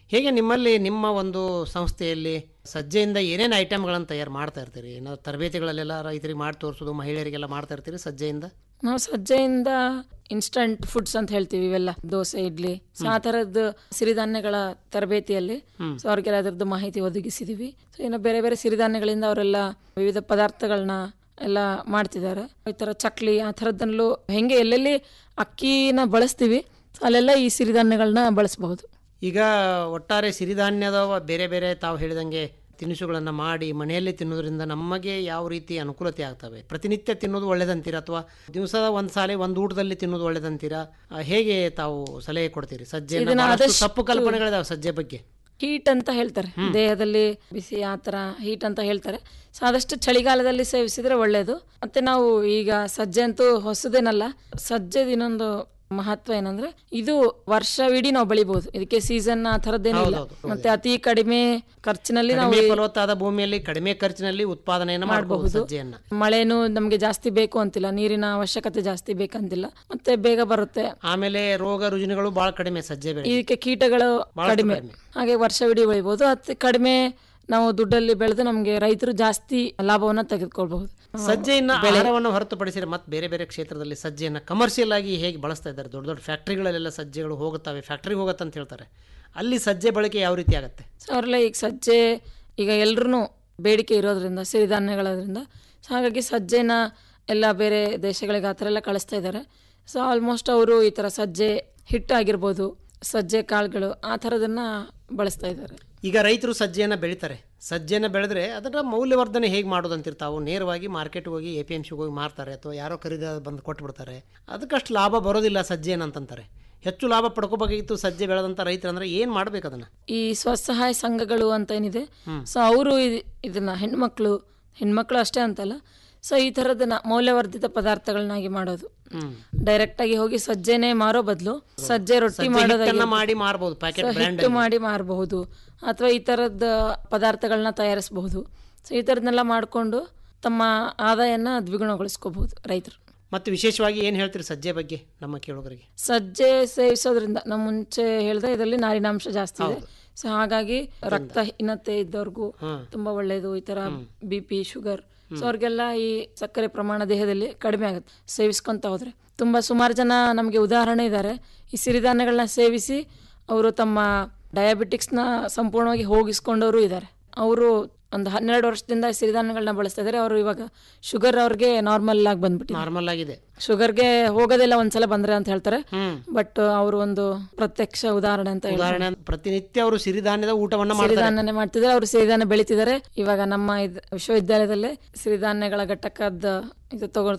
ಹೇಗೆ ನಿಮ್ಮಲ್ಲಿ ನಿಮ್ಮ ಒಂದು ಸಂಸ್ಥೆಯಲ್ಲಿ ಸಜ್ಜೆಯಿಂದ ಏನೇನು ಐಟಮ್ಗಳನ್ನು ತಯಾರು ಮಾಡ್ತಾ ಇರ್ತೀರಿ ಏನಾದ್ರು ತರಬೇತಿಗಳಲ್ಲೆಲ್ಲ ರೈತರಿಗೆ ಮಾಡಿ ತೋರಿಸೋದು ಮಹಿಳೆಯರಿಗೆಲ್ಲ ಮಾಡ್ತಾ ಇರ್ತೀರಿ ಸಜ್ಜೆಯಿಂದ ನಾವು ಸಜ್ಜೆಯಿಂದ ಇನ್ಸ್ಟಂಟ್ ಫುಡ್ಸ್ ಅಂತ ಹೇಳ್ತೀವಿ ಇವೆಲ್ಲ ದೋಸೆ ಇಡ್ಲಿ ಸೊ ಆ ಥರದ್ದು ಸಿರಿಧಾನ್ಯಗಳ ತರಬೇತಿಯಲ್ಲಿ ಸೊ ಅವ್ರಿಗೆಲ್ಲ ಅದರದ್ದು ಮಾಹಿತಿ ಒದಗಿಸಿದೀವಿ ಸೊ ಇನ್ನು ಬೇರೆ ಬೇರೆ ಸಿರಿಧಾನ್ಯಗಳಿಂದ ಅವರೆಲ್ಲ ವಿವಿಧ ಪದಾರ್ಥಗಳನ್ನ ಎಲ್ಲ ಮಾಡ್ತಿದ್ದಾರೆ ಈ ಥರ ಚಕ್ಲಿ ಆ ಥರದ್ದನ್ನೂ ಹೆಂಗೆ ಎಲ್ಲೆಲ್ಲಿ ಅಕ್ಕಿನ ಬಳಸ್ತೀವಿ ಸೊ ಅಲ್ಲೆಲ್ಲ ಈ ಸಿರಿಧಾನ್ಯಗಳನ್ನ ಬಳಸಬಹುದು ಈಗ ಒಟ್ಟಾರೆ ಸಿರಿಧಾನ್ಯದ ಬೇರೆ ಬೇರೆ ತಾವು ಹೇಳಿದಂಗೆ ತಿನಿಸುಗಳನ್ನು ಮಾಡಿ ಮನೆಯಲ್ಲಿ ತಿನ್ನೋದ್ರಿಂದ ನಮಗೆ ಯಾವ ರೀತಿ ಅನುಕೂಲತೆ ಆಗ್ತವೆ ಪ್ರತಿನಿತ್ಯ ತಿನ್ನೋದು ಒಳ್ಳೇದಂತೀರಾ ಅಥವಾ ದಿವಸದ ಒಂದು ಸಾಲೆ ಒಂದು ಊಟದಲ್ಲಿ ತಿನ್ನೋದು ಒಳ್ಳೇದಂತೀರಾ ಆ, ಹೇಗೆ ತಾವು ಸಲಹೆ ಕೊಡ್ತೀರಿ ಸಜ್ಜೆ ಇದನ್ನ ಆದಷ್ಟು- ತಪ್ಪು ಕಲ್ಪನೆಗಳಿದಾವೆ ಸಜ್ಜೆ ಬಗ್ಗೆ ಹೀಟ್ ಅಂತ ಹೇಳ್ತಾರೆ ದೇಹದಲ್ಲಿ ಬಿಸಿ ಆ ಥರ ಹೀಟ್ ಅಂತ ಹೇಳ್ತಾರೆ ಸೊ ಆದಷ್ಟು ಚಳಿಗಾಲದಲ್ಲಿ ಸೇವಿಸಿದ್ರೆ ಒಳ್ಳೆಯದು ಮತ್ತೆ ನಾವು ಈಗ ಸಜ್ಜೆ ಅಂತೂ ಹೊಸದೇನಲ್ಲ ಸಜ್ಜೆದು ಇನ್ನೊಂದು ಮಹತ್ವ ಏನಂದ್ರೆ ಇದು ವರ್ಷವಿಡೀ ನಾವು ಬೆಳಿಬಹುದು ಇದಕ್ಕೆ ಸೀಸನ್ ಆ ಥರದ್ದೇನಿಲ್ಲ ಹೌದೌದು. ಮತ್ತೆ ಅತಿ ಕಡಿಮೆ ಖರ್ಚಿನಲ್ಲಿ ನಾವು ಕಡಿಮೆ ಫಲವತ್ತಾದ ಭೂಮಿಯಲ್ಲಿ ಕಡಿಮೆ ಖರ್ಚಿನಲ್ಲಿ ಉತ್ಪಾದನೆಯನ್ನು ಮಾಡಬಹುದು ಮಾಡಬಹುದು ಸಜ್ಜೆಯನ್ನ ಮಳೆನೂ ನಮಗೆ ಜಾಸ್ತಿ ಬೇಕು ಅಂತಿಲ್ಲ ನೀರಿನ ಅವಶ್ಯಕತೆ ಜಾಸ್ತಿ ಬೇಕಂತಿಲ್ಲ ಮತ್ತೆ ಬೇಗ ಬರುತ್ತೆ ಆಮೇಲೆ ರೋಗ ರುಜಿನಗಳು ಬಹಳ ಕಡಿಮೆ ಸಜ್ಜೆ ಬೆಳೆ ಇದಕ್ಕೆ ಕೀಟಗಳು ಬಹಳಷ್ಟು ಕಡಿಮೆ ಕಡಿಮೆ. ಹಾಗೆ ವರ್ಷವಿಡೀ ಬೆಳಿಬಹುದು ಅತಿ ಕಡಿಮೆ ನಾವು ದುಡ್ಡಲ್ಲಿ ಬೆಳೆದು ನಮಗೆ ರೈತರು ಜಾಸ್ತಿ ಲಾಭವನ್ನ ತೆಗೆದುಕೊಳ್ಬಹುದು ಸಜ್ಜೆಯನ್ನ ಬೆಳೆ ಆಹಾರವನ್ನು ಹೊರತುಪಡಿಸಿದ್ರೆ ಮತ್ತೆ ಬೇರೆ ಬೇರೆ ಕ್ಷೇತ್ರದಲ್ಲಿ ಸಜ್ಜೆಯನ್ನು ಕಮರ್ಷಿಯಲ್ ಆಗಿ ಹೇಗೆ ಬಳಸ್ತಾ ಇದ್ದಾರೆ ದೊಡ್ಡ ದೊಡ್ಡ ಫ್ಯಾಕ್ಟ್ರಿಗಳಲ್ಲೆಲ್ಲ ಸಜ್ಜೆಗಳು ಹೋಗುತ್ತವೆ ಫ್ಯಾಕ್ಟ್ರಿಗೆ ಹೋಗುತ್ತೆ ಅಂತ ಹೇಳ್ತಾರೆ ಅಲ್ಲಿ ಸಜ್ಜೆ ಬಳಕೆ ಯಾವ ರೀತಿ ಆಗುತ್ತೆ ಸೊ ಅವರೆಲ್ಲ ಈಗ ಸಜ್ಜೆ ಈಗ ಎಲ್ರೂ ಬೇಡಿಕೆ ಇರೋದ್ರಿಂದ ಸಿರಿಧಾನ್ಯಗಳದ್ರಿಂದ ಸೊ ಹಾಗಾಗಿ ಸಜ್ಜೆನ ಎಲ್ಲ ಬೇರೆ ದೇಶಗಳಿಗೆ ಆ ಥರ ಎಲ್ಲ ಕಳಿಸ್ತಾ ಇದ್ದಾರೆ ಸೊ ಆಲ್ಮೋಸ್ಟ್ ಅವರು ಈ ಥರ ಸಜ್ಜೆ ಹಿಟ್ಟು ಆಗಿರ್ಬೋದು ಸಜ್ಜೆ ಕಾಳುಗಳು ಆ ಥರದನ್ನ ಬಳಸ್ತಾ ಇದ್ದಾರೆ ಈಗ ರೈತರು ಸಜ್ಜೆಯನ್ನು ಬೆಳಿತಾರೆ ಸಜ್ಜೆಯನ್ನು ಬೆಳೆದ್ರೆ ಅದರ ಮೌಲ್ಯವರ್ಧನೆ ಹೇಗೆ ಮಾಡೋದು ಅಂತಿರ್ತಾವು ನೇರವಾಗಿ ಮಾರ್ಕೆಟ್ಗೆ ಹೋಗಿ ಎ ಪಿ ಎಮ್ ಸಿಗೆ ಹೋಗಿ ಮಾರ್ತಾರೆ ಅಥವಾ ಯಾರೋ ಖರೀದ ಬಂದು ಕೊಟ್ಬಿಡ್ತಾರೆ ಅದಕ್ಕಷ್ಟು ಲಾಭ ಬರೋದಿಲ್ಲ ಸಜ್ಜೆ ಏನಂತಂತಾರೆ ಹೆಚ್ಚು ಲಾಭ ಪಡ್ಕೋಬೇಕಾಗಿತ್ತು ಸಜ್ಜೆ ಬೆಳೆದಂಥ ರೈತರು ಅಂದ್ರೆ ಏನು ಮಾಡ್ಬೇಕು ಅದನ್ನು ಈ ಸ್ವಸಹಾಯ ಸಂಘಗಳು ಅಂತ ಏನಿದೆ ಸೊ ಅವರು ಇದನ್ನ ಹೆಣ್ಮಕ್ಳು ಹೆಣ್ಮಕ್ಳು ಅಷ್ಟೇ ಅಂತಲ್ಲ ಸೊ ಈ ಥರದನ್ನ ಮೌಲ್ಯವರ್ಧಿತ ಪದಾರ್ಥಗಳನ್ನಾಗಿ ಮಾಡೋದು ಡೈರೆಕ್ಟ್ ಆಗಿ ಹೋಗಿ ಸಜ್ಜೆನೆ ಮಾರೋ ಬದಲು ಸಜ್ಜೆ ರೊಟ್ಟಿ ಸಜ್ಜೆ ಮಾಡೋದಾಗಿ ಹಿಟ್ಟನ್ನ ಮಾಡಿ ಮಾರ್ಬೋದು ಪ್ಯಾಕೆಟ್ ಸೊ ಬ್ರ್ಯಾಂಡ್ ಹಿಟ್ಟು ಮಾಡಿ ಮಾರಬಹುದು ಅಥವಾ ಈ ಥರದ ಪದಾರ್ಥಗಳನ್ನ ತಯಾರಿಸಬಹುದು ಸೊ ಈ ಥರದನ್ನೆಲ್ಲ ಮಾಡಿಕೊಂಡು ತಮ್ಮ ಆದಾಯನ ದ್ವಿಗುಣಗೊಳಿಸ್ಕೋಬಹುದು ರೈತರು ಮತ್ತು ವಿಶೇಷವಾಗಿ ಏನು ಹೇಳ್ತೀರಿ ಸಜ್ಜೆ ಬಗ್ಗೆ ನಮ್ಮ ಕೇಳುಗರಿಗೆ ಸಜ್ಜೆ ಸೇವಿಸೋದ್ರಿಂದ ನಮ್ಮ ಮುಂಚೆ ಹೇಳಿದೆ ಇದರಲ್ಲಿ ನಾರಿನಾಂಶ ಜಾಸ್ತಿ ಇದೆ ಸೊ ಹಾಗಾಗಿ ರಕ್ತಹೀನತೆ ಇದ್ದವ್ರಿಗೂ ತುಂಬಾ ಒಳ್ಳೆಯದು ಈ ತರ ಬಿ ಪಿ ಶುಗರ್ ಸೊ ಅವ್ರಿಗೆಲ್ಲ ಈ ಸಕ್ಕರೆ ಪ್ರಮಾಣ ದೇಹದಲ್ಲಿ ಕಡಿಮೆ ಆಗುತ್ತೆ ಸೇವಿಸ್ಕೊಂತ ಹೋದ್ರೆ ತುಂಬಾ ಸುಮಾರು ಜನ ನಮಗೆ ಉದಾಹರಣೆ ಇದ್ದಾರೆ ಈ ಸಿರಿಧಾನ್ಯಗಳನ್ನ ಸೇವಿಸಿ ಅವರು ತಮ್ಮ ಡಯಾಬಿಟಿಕ್ಸ್ನ ಸಂಪೂರ್ಣವಾಗಿ ಹೋಗಿಸ್ಕೊಂಡವರು ಇದ್ದಾರೆ ಅವರು ಒಂದು ಹನ್ನೆರಡು ವರ್ಷದಿಂದ ಸಿರಿಧಾನ್ಯಗಳನ್ನ ಬಳಸ್ತಾ ಇದ್ದಾರೆ ಅವರು ಇವಾಗ ಶುಗರ್ ಅವ್ರಿಗೆ ನಾರ್ಮಲ್ ಆಗಿ ಬಂದ್ಬಿಟ್ಟಿದೆ ನಾರ್ಮಲ್ ಆಗಿದೆ ಶುಗರ್ಗೆ ಹೋಗೋದಿಲ್ಲ ಒಂದ್ಸಲ ಬಂದ್ರೆ ಅಂತ ಹೇಳ್ತಾರೆ ಬಟ್ ಅವರು ಒಂದು ಪ್ರತ್ಯಕ್ಷ ಉದಾಹರಣೆ ಅಂತ ಹೇಳ್ಬೋದು. ಉದಾಹರಣೆ ಪ್ರತಿನಿತ್ಯ ಅವರು ಸಿರಿಧಾನ್ಯದ ಊಟವನ್ನ ಮಾಡ್ತಾರೆ ಸಿರಿಧಾನ್ಯನೇ ಮಾಡ್ತಿದ್ದಾರೆ ಅವರು ಸಿರಿಧಾನ್ಯ ಬೆಳಿತಿದ್ದಾರೆ ಇವಾಗ ನಮ್ಮ ಇದ್- ವಿಶ್ವವಿದ್ಯಾಲಯದಲ್ಲೇ ಸಿರಿಧಾನ್ಯಗಳ ಘಟಕದ ಇದು ತಗೊ